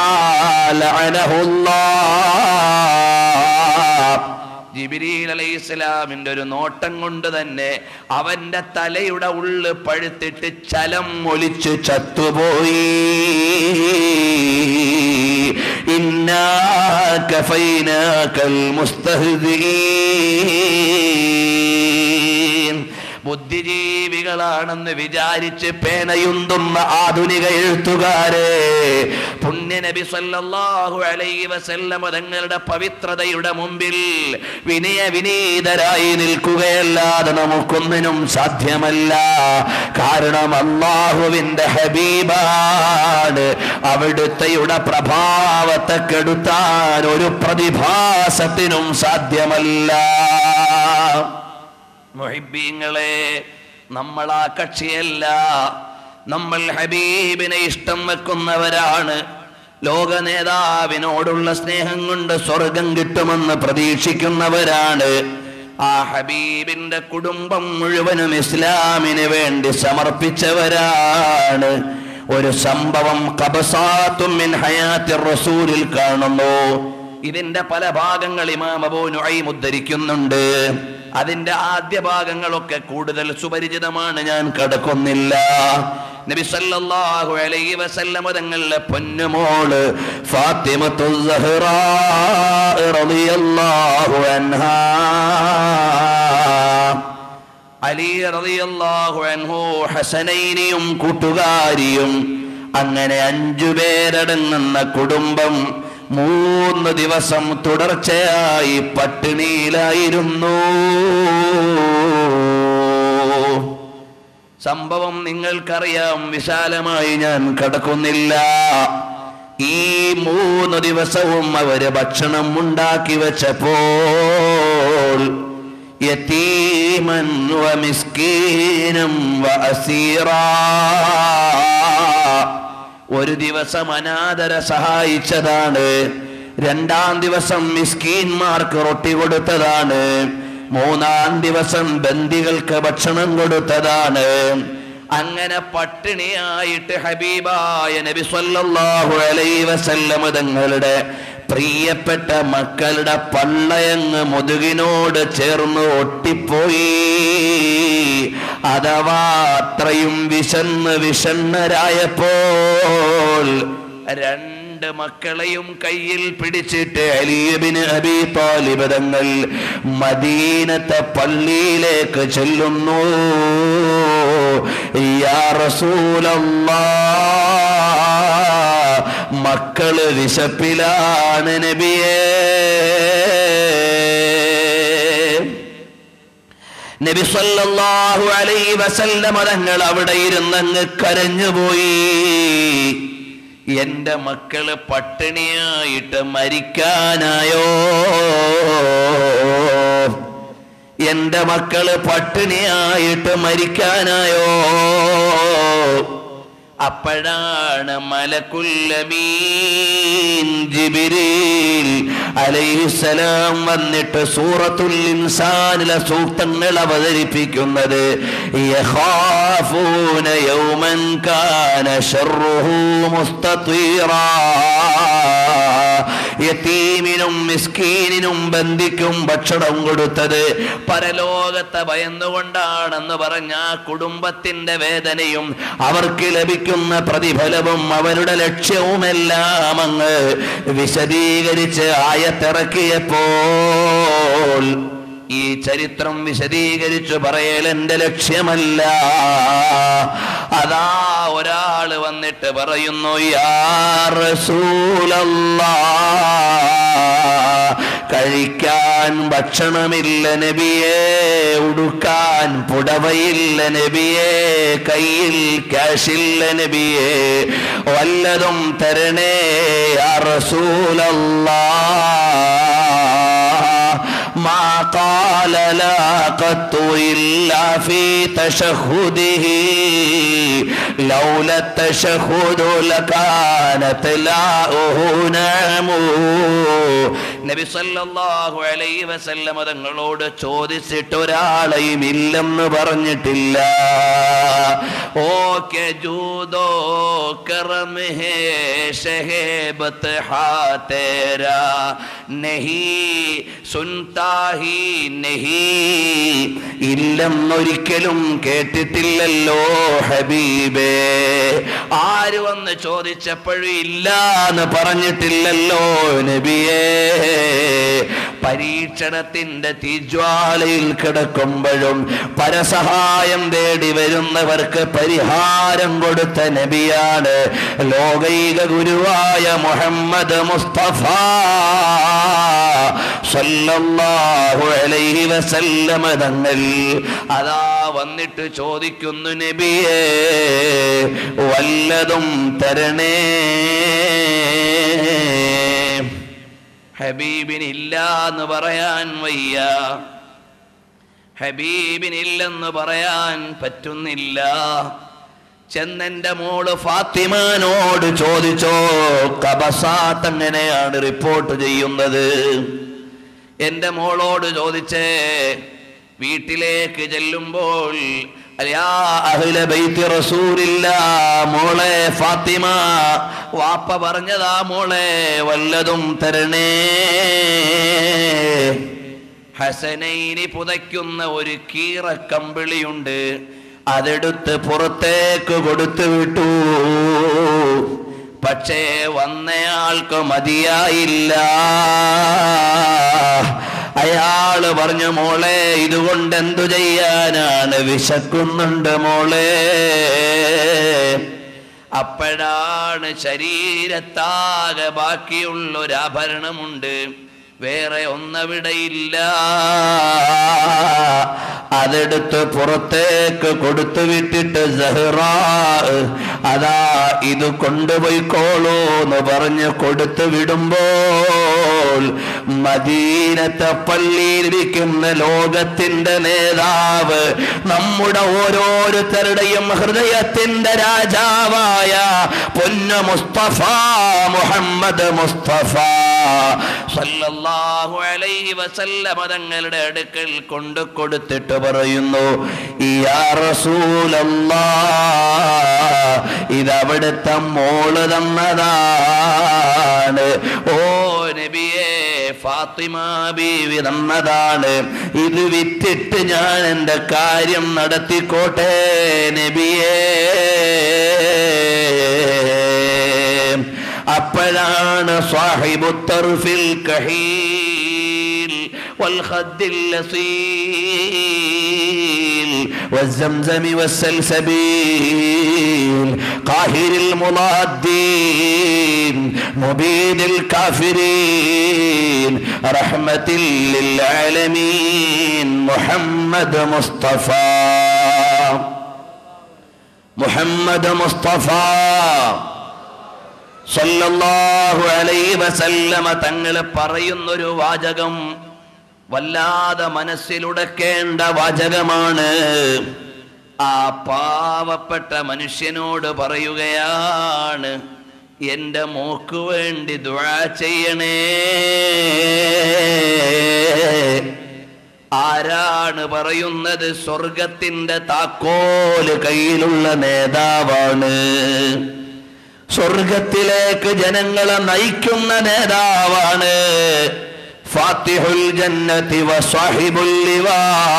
ലഅനഹുല്ലാഹ് ജിബിരിൽ അലൈഹി ഇസ്ലാമിന്റെ ഒരു നോട്ടം കൊണ്ട് തന്നെ അവന്റെ തലയുടെ ഉള്ള് പഴുത്തിട്ട് ചലം ഒലിച്ചു ചത്തുപോയി ഇന്നാ കഫൈനാക്കൽ മുസ്തഹ്ദീൻ ബുദ്ധിജീവികളാണെന്ന് വിചാരിച്ച് പേനയുന്തുന്ന ആധുനിക എഴുത്തുകാരെ പുണ്യനബി സല്ലല്ലാഹു അലൈഹി വസല്ലമ തങ്ങളുടെ പവിത്രതയുടെ മുമ്പിൽ വിനയ വിനീതരായി നിൽക്കുകയല്ലാതെ നമുക്കൊന്നിനും സാധ്യമല്ല കാരണം അള്ളാഹുവിന്റെ ഹബീബാണ് അവിടുത്തെയുടെ പ്രഭാവത്തെ കെടുത്താൻ ഒരു പ്രതിഭാസത്തിനും സാധ്യമല്ല മുഹിബീങ്ങളെ നമ്മൾ ആ കക്ഷിയല്ല നമ്മൾ ഹബീബിനെ ഇഷ്ടം വെക്കുന്നവരാണ് ലോക നേതാവിനോടുള്ള സ്നേഹം കൊണ്ട് സ്വർഗം കിട്ടുമെന്ന് പ്രതീക്ഷിക്കുന്നവരാണ് ആ ഹബീബിന്റെ കുടുംബം മുഴുവനും ഇസ്ലാമിന് വേണ്ടി സമർപ്പിച്ചവരാണ് ഒരു സംഭവം കബസാത്തും മിൻ ഹയാത്തി റസൂലിൽ കാണുന്നു ഇതിന്റെ പല ഭാഗങ്ങൾ ഇമാം അബൂ നുഐം ഉദ്ധരിക്കുന്നുണ്ട് അതിന്റെ ആദ്യ ഭാഗങ്ങളൊക്കെ കൂടുതൽ സുപരിചിതമാണ് ഞാൻ കടക്കുന്നില്ല നബി സല്ലല്ലാഹു അലൈഹി വസല്ലമ തങ്ങളുടെ പൊന്നുമോള് ഫാത്തിമത്തു സഹ്റ റളിയല്ലാഹു അൻഹാ അലി റളിയല്ലാഹു അൻഹു ഹസനൈനിയും കൂട്ടുകാരിയും അങ്ങനെ അഞ്ചു പേരടങ്ങുന്ന കുടുംബം മൂന്ന് ദിവസം തുടർച്ചയായി പട്ടിണിയിലായിരുന്നു സംഭവം നിങ്ങൾക്കറിയാം വിശാലമായി ഞാൻ കടക്കുന്നില്ല ഈ മൂന്ന് ദിവസവും അവര് ഭക്ഷണം ഉണ്ടാക്കി വെച്ചപ്പോൾ യതീമൻ വമിസ്കീനം വഅസീറാ ഒരു ദിവസം അനാഥരെ സഹായിച്ചതാണ് രണ്ടാം ദിവസം മിസ്കീന്മാർക്ക് റൊട്ടി കൊടുത്തതാണ് മൂന്നാം ദിവസം ബന്ദികൾക്ക് ഭക്ഷണം കൊടുത്തതാണ് അങ്ങനെ പട്ടിണിയായിട്ട് ഹബീബായ നബി സല്ലല്ലാഹു അലൈഹി വസല്ലമ തങ്ങളുടെ പ്രിയപ്പെട്ട മക്കളുടെ പള്ളയങ്ങ് മുതുകിനോട് ചേർന്ന് ഒട്ടിപ്പോയി അഥവാ അത്രയും വിശന്ന് വിഷണ്ണരായപ്പോൾ രണ്ട് രണ്ട് മക്കളെയും കയ്യിൽ പിടിച്ചിട്ട് അലിയബിന് അബി താലിബ് തങ്ങൾ മദീനത്തെ പള്ളിയിലേക്ക് ചെല്ലുന്നു യാ റസൂലല്ലാ മക്കള് വിശപ്പിലാണ് നബിയേ നബി സല്ലല്ലാഹു അലൈഹി വസല്ലമ തങ്ങൾ അവിടെ ഇരുന്നങ്ങ് കരഞ്ഞുപോയി എന്റെ മക്കള് പട്ടിണിയായിട്ട് മരിക്കാനായോ എന്റെ മക്കള് പട്ടിണിയായിട്ട് മരിക്കാനായോ അപ്പോഴാണ് മലക്കുല്ലമീൻ ജിബിരിൽ അലൈഹിസ്സലാം വന്നിട്ട് സൂറത്തുൽ ഇൻസാനിലെ സൂക്തങ്ങൾ അവതരിപ്പിക്കുന്നത് യഖാഫൂന യൗമൻ കാന ശർറുഹു മുസ്തതീറാ യതീമിനും മിസ്കീനിനും ബന്ധിക്കും ഭക്ഷണം കൊടുത്തത് പരലോകത്തെ ഭയന്നുകൊണ്ടാണെന്ന് പറഞ്ഞ ആ കുടുംബത്തിന്റെ വേദനയും അവർക്ക് ലഭിക്കുന്ന പ്രതിഫലവും അവരുടെ ലക്ഷ്യവുമെല്ലാം അങ്ങ് വിശദീകരിച്ച് ആയത്തിറക്കിയപ്പോൾ ഈ ചരിത്രം വിശദീകരിച്ചു പറയൽ എന്റെ ലക്ഷ്യമല്ല അതാ ഒരാള് വന്നിട്ട് പറയുന്നു യാ റസൂലല്ലാ കഴിക്കാൻ ഭക്ഷണമില്ല നബിയെ ഉടുക്കാൻ പുടവയില്ല നബിയെ കയ്യിൽ ക്യാഷില്ല നബിയെ വല്ലതും തരണേ യാ റസൂലല്ലാ ما قال لا قط إلا في تشهده لولا التشهد لكانت لاؤه نعم നബി സല്ലല്ലാഹു അലൈഹി വസല്ലമ തങ്ങളോട് ചോദിച്ചിട്ട് ഒരാളെയും ഇല്ലെന്ന് പറഞ്ഞിട്ടില്ല ഓക്കെ ജൂദോ കറം ഹേ ഷഹേബത്ത് ഹാ തേരാ നഹി സുൻതാഹി നഹി ഇല്ലെന്നൊരിക്കലും കേട്ടിട്ടില്ലല്ലോ ഹബീബേ ആര് വന്ന് ചോദിച്ചപ്പോഴും ഇല്ല എന്ന് പറഞ്ഞിട്ടില്ലല്ലോ നബിയേ പരീക്ഷണത്തിന്റെ തീജ്വാലയിൽ കിടക്കുമ്പോഴും പരസഹായം തേടി വരുന്നവർക്ക് പരിഹാരം കൊടുത്ത നബിയാണ് ലോകൈക ഗുരുവായ മുഹമ്മദ് മുസ്തഫ സല്ലല്ലാഹു അലൈഹി വസല്ലമ തങ്ങൾ അതാ വന്നിട്ട് ചോദിക്കുന്നു നബിയേ വല്ലതും തരണേ ഹബീബിനില്ല എന്ന് പറയാൻ വയ്യ ഹബീബിനില്ലെന്ന് പറയാൻ പറ്റുന്നില്ല ചെന്നെന്റെ മോള് ഫാത്തിമാനോട് ചോദിച്ചോ കബസാത്ത് എങ്ങനെയാണ് റിപ്പോർട്ട് ചെയ്യുന്നത് എന്റെ മോളോട് ചോദിച്ചേ വീട്ടിലേക്ക് ചെല്ലുമ്പോൾ അല്ലാ അഹ്ല ബൈത്തി റസൂലില്ല മോളെ ഫാത്തിമ വാപ്പ പറഞ്ഞതാ മോളെ വല്ലതും തരണേ ഹസനൈനി പുതയ്ക്കുന്ന ഒരു കീറക്കമ്പിളിയുണ്ട് അതെടുത്ത് പുറത്തേക്ക് കൊടുത്തു വിട്ടു പക്ഷേ വന്നയാൾക്ക് മതിയായില്ല അയാള് പറഞ്ഞു മോളെ ഇതുകൊണ്ട് എന്തു ചെയ്യാനാണ് വിശക്കുന്നുണ്ട് മോളെ അപ്പോഴാണ് ശരീരത്താകെ ബാക്കിയുള്ള ഒരു ആഭരണമുണ്ട് വേറെ ഒന്നവിടെയില്ല അതെടുത്ത് പുറത്തേക്ക് കൊടുത്തു വിട്ടിട്ട് സഹ്റാ അതാ ഇത് കൊണ്ടുപോയിക്കോളൂ എന്ന് പറഞ്ഞ് കൊടുത്തു വിടുമ്പോൾ മദീനത്തെ പള്ളിയിലിരിക്കുന്ന ലോകത്തിന്റെ നേതാവ് നമ്മുടെ ഓരോരുത്തരുടെയും ഹൃദയത്തിന്റെ രാജാവായ പൊന്നു മുസ്തഫ മുഹമ്മദ് മുസ്തഫ സല്ലല്ലാഹു അലൈഹി വസല്ലമ തങ്ങളുടെ അടുക്കൽ കൊണ്ടു കൊടുത്തിട്ട് പറയുന്നു യാ റസൂലല്ലാ ഇതവിടുത്തെ മോള് തന്നതാണ് ഓ നബിയെ ഫാത്തിമ ബീവി തന്നതാണ് ഇത് വിറ്റിട്ട് ഞാൻ എൻ്റെ കാര്യം നടത്തിക്കോട്ടെ നബിയേ അപ്പോഴാണ് സാഹിബു തർഫിൽ കഹീൽ والخد اللصيل والزمزم والسلسبيل قاهر المضادين مبيد الكافرين رحمة للعالمين محمد مصطفى മുഹമ്മദ് മുസ്തഫ സല്ലല്ലാഹു അലൈഹി വസല്ലമ തങ്ങൾ പറയുന്നൊരു വാചകം വല്ലാതെ മനസ്സിലുടക്കേണ്ട വാചകമാണ് ആ പാവപ്പെട്ട മനുഷ്യനോട് പറയുകയാണ് എൻ്റെ മോക്ക് വേണ്ടി ദുആ ചെയ്യണേ ആരാണ് പറയുന്നത് സ്വർഗത്തിന്റെ താക്കോല് കയ്യിലുള്ള നേതാവാണ് സ്വർഗത്തിലേക്ക് ജനങ്ങളെ നയിക്കുന്ന നേതാവാണ് ഫാത്തിഹുൽ ജന്നതി വസ്വാഹിബുൽ ലിവാ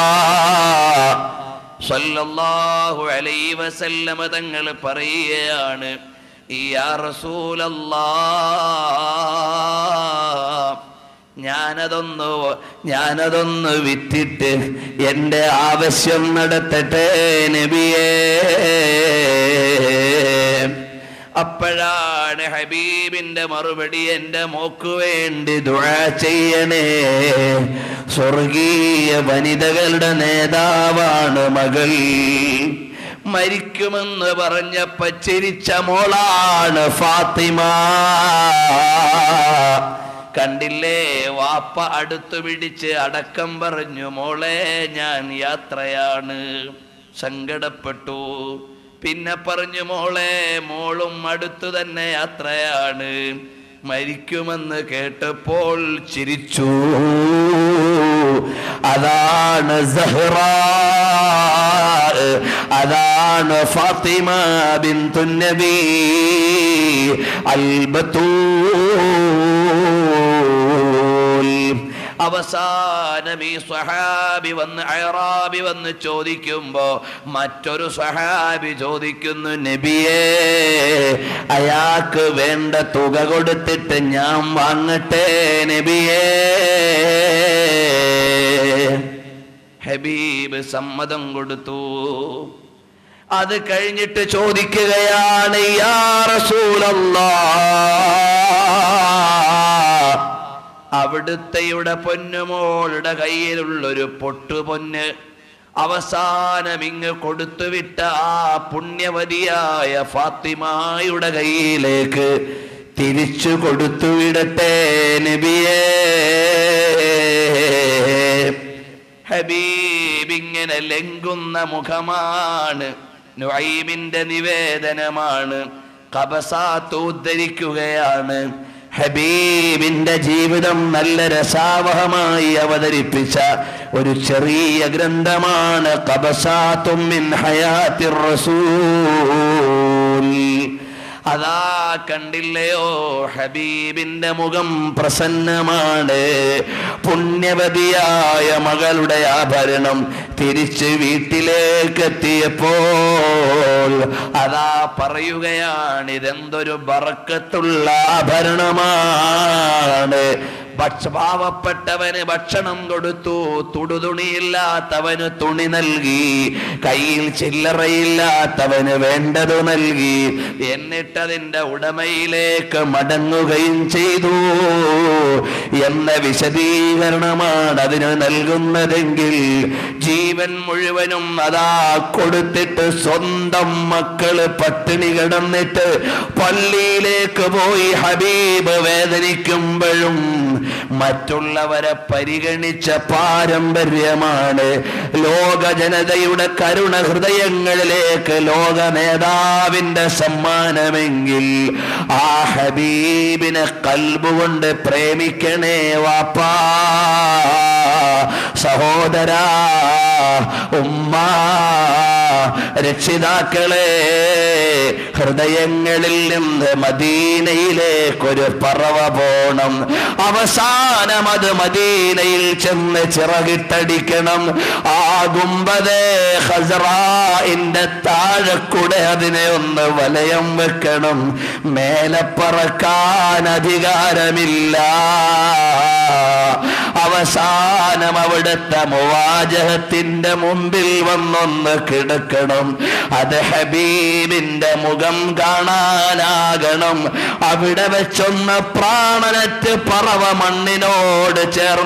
സല്ലല്ലാഹു അലൈഹി വസല്ലമ തങ്ങൾ പറയുകയാണ് യാ റസൂലല്ലാഹ് ഞാനതൊന്ന് ഞാനതൊന്ന് വിറ്റിട്ട് എൻ്റെ ആവശ്യം നടത്തട്ടെ നബിയേ അപ്പോഴാണ് ഹബീബിന്റെ മറുപടി എൻ്റെ മോക്ക് വേണ്ടി ദുആ ചെയ്യണേ സ്വർഗീയ വനിതകളുടെ നേതാവാണ് മകൾ മരിക്കുമെന്ന് പറഞ്ഞപ്പോ ചിരിച്ച മോളാണ് ഫാത്തിമ കണ്ടില്ലേ വാപ്പ അടുത്തു പിടിച്ച് അടക്കം പറഞ്ഞു മോളെ ഞാൻ യാത്രയാണ് സങ്കടപ്പെട്ടു പിന്നെ പറഞ്ഞു മോളെ മോളും അടുത്തു തന്നെ യാത്രയാണ് മരിക്കുമെന്ന് കേട്ടപ്പോൾ ചിരിച്ചു അതാണ് സഹ്റ അതാണ് ഫാത്തിമ ബിന്തു നബി അൽബത്തൂൽ അവസാനം ഈ സ്വഹാബി വന്ന് അയറാബി വന്ന് ചോദിക്കുമ്പോ മറ്റൊരു സ്വഹാബി ചോദിക്കുന്നു നബിയേ അയാൾക്ക് വേണ്ട തുക കൊടുത്തിട്ട് ഞാൻ വാങ്ങട്ടെ നബിയേ ഹബീബ് സമ്മതം കൊടുത്തു അത് കഴിഞ്ഞിട്ട് ചോദിക്കുകയാണ് യാ റസൂലല്ലാ അവിടുത്തെയുടെ പൊന്നുമോളുടെ കയ്യിലുള്ളൊരു പൊട്ടുപൊന്ന് അവസാനം ഇങ്ങ് കൊടുത്തുവിട്ട ആ പുണ്യവതിയായ ഫാത്തിമായുടെ കയ്യിലേക്ക് തിരിച്ചു കൊടുത്തുവിടട്ടെ നബിയേ ഹബീബ് ഇങ്ങനെ ലംഘുന്ന മുഖമാണ് നുഐമിന്റെ നിവേദനമാണ് കബസാത്ത് ഉദ്ധരിക്കുകയാണ് ഹബീബിന്റെ ജീവിതം നല്ല രസാവഹമായി അവതരിപ്പിച്ച ഒരു ചെറിയ ഗ്രന്ഥമാണ് കബസാത്തും മിൻ ഹയാത്തിർ റസൂൽ അതാ കണ്ടില്ലയോ ഹബീബിന്റെ മുഖം പ്രസന്നമാണ് പുണ്യവതിയായ മകളുടെ ആഭരണം തിരിച്ച് വീട്ടിലേക്ക് എത്തിയപ്പോൾ അതാ പറയുകയാണ് ഇതെന്തൊരു ബറക്കത്തുള്ള ആഭരണമാണ് ഭക്ഷ പാവപ്പെട്ടവന് ഭക്ഷണം കൊടുത്തു തുടുതുണിയില്ലാത്തവന് തുണി നൽകി കയ്യിൽ ചില്ലറയില്ലാത്തവന് വേണ്ടത് നൽകി എന്നിട്ടതിൻ്റെ ഉടമയിലേക്ക് മടങ്ങുകയും ചെയ്തു എന്ന വിശദീകരണമാണ് അതിന് നൽകുന്നതെങ്കിൽ ജീവൻ മുഴുവനും അതാ കൊടുത്തിട്ട് സ്വന്തം മക്കള് പട്ടിണി കിടന്നിട്ട് പള്ളിയിലേക്ക് പോയി ഹബീബ് വേദനിക്കുമ്പോഴും മറ്റുള്ളവരെ പരിഗണിച്ച പാരമ്പര്യമാണ് ലോക ജനതയുടെ കരുണ ഹൃദയങ്ങളിലേക്ക് ലോക നേതാവിന്റെ സമ്മാനമെങ്കിൽ ആ ഹബീബിനെ കൽബുകൊണ്ട് പ്രേമിക്കണേ വാപ്പാ സഹോദരാ ഉമ്മ രക്ഷിതാക്കളെ ഹൃദയങ്ങളിൽ നിന്ന് മദീനയിലേക്കൊരു പറവ പോണം അവസാനം അത് മദീനയിൽ ചെന്ന് ചിറകിട്ടടിക്കണം ആ ഗുംബദേ ഖസ്റാഇന്റെ താഴെക്കൂടെ അതിനെ ഒന്ന് വലയം വെക്കണം മേലെ പറക്കാൻ അധികാരമില്ല അവസാനം അവിടുത്തെ മുവാജഹത്തിന്റെ മുമ്പിൽ വന്നൊന്ന് കിടക്കണം അത് ഹബീബിന്റെ മുഖം കാണാനാകണം അവിടെ വെച്ചൊന്ന് പ്രാണനറ്റ് പറവ മണ്ണിനോട്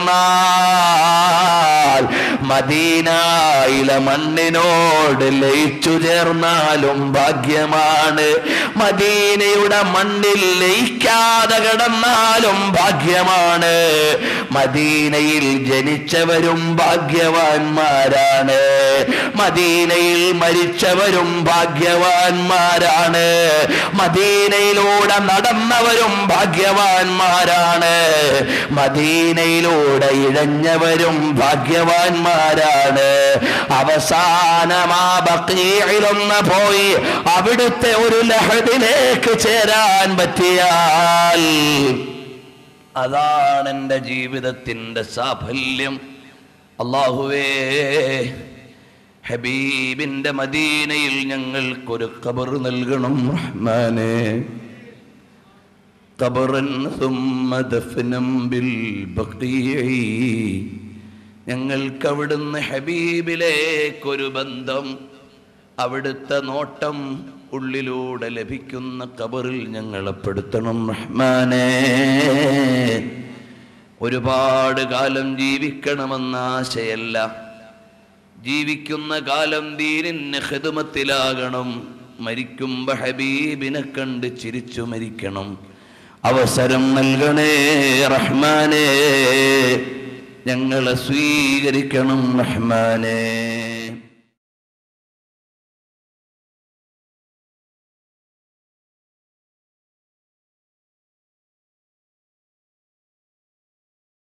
ചേർന്നാൽ മദീനായിലെ മണ്ണിനോട് ലയിച്ചു ചേർന്നാലും ഭാഗ്യമാണ് മദീനയുടെ മണ്ണിൽ ലയിക്കാതെ കിടന്നാലും ഭാഗ്യമാണ് മദീനയിൽ ജനിച്ചവരും ഭാഗ്യവാന്മാരാണ് മദീനയിൽ മരിച്ചവരും ഭാഗ്യവാന്മാരാണ് മദീനയിലൂടെ നടന്നവരും ഭാഗ്യവാന്മാരാണ് മദീനയിലൂടെ ഇഴഞ്ഞവരും ഭാഗ്യവാന്മാരാണ് അവസാനമാ ബക്കീഴിലൊന്ന് പോയി അവിടുത്തെ ഒരു ലഹദിലേക്ക് ചേരാൻ പറ്റിയാൽ അതാണ് എൻ്റെ ജീവിതത്തിൻ്റെ സാഫല്യം അള്ളാഹുവേ ഹബീബിൻ്റെ മദീനയിൽ ഞങ്ങൾക്കൊരു ഖബർ നൽകണം റഹ്മാനെ ഖബറൻ സുമ്മ ദഫ്നം ബിൽ ബഖീഇ ഞങ്ങൾക്ക് അവിടുന്ന് ഹബീബിലേക്കൊരു ബന്ധം അവിടുത്തെ നോട്ടം ഉള്ളിലൂടെ ലഭിക്കുന്ന കബറിൽ ഞങ്ങളെ പെടുത്തണം റഹ്മാനേ ഒരുപാട് കാലം ജീവിക്കണമെന്ന ആശയല്ല ജീവിക്കുന്ന കാലം ദീനിന് ഹിദമത്തിലാകണം മരിക്കുമ്പോ ഹബീബിനെ കണ്ട് ചിരിച്ചു മരിക്കണം അവസരം നൽകണേ റഹ്മാനേ ഞങ്ങളെ സ്വീകരിക്കണം റഹ്മാനേ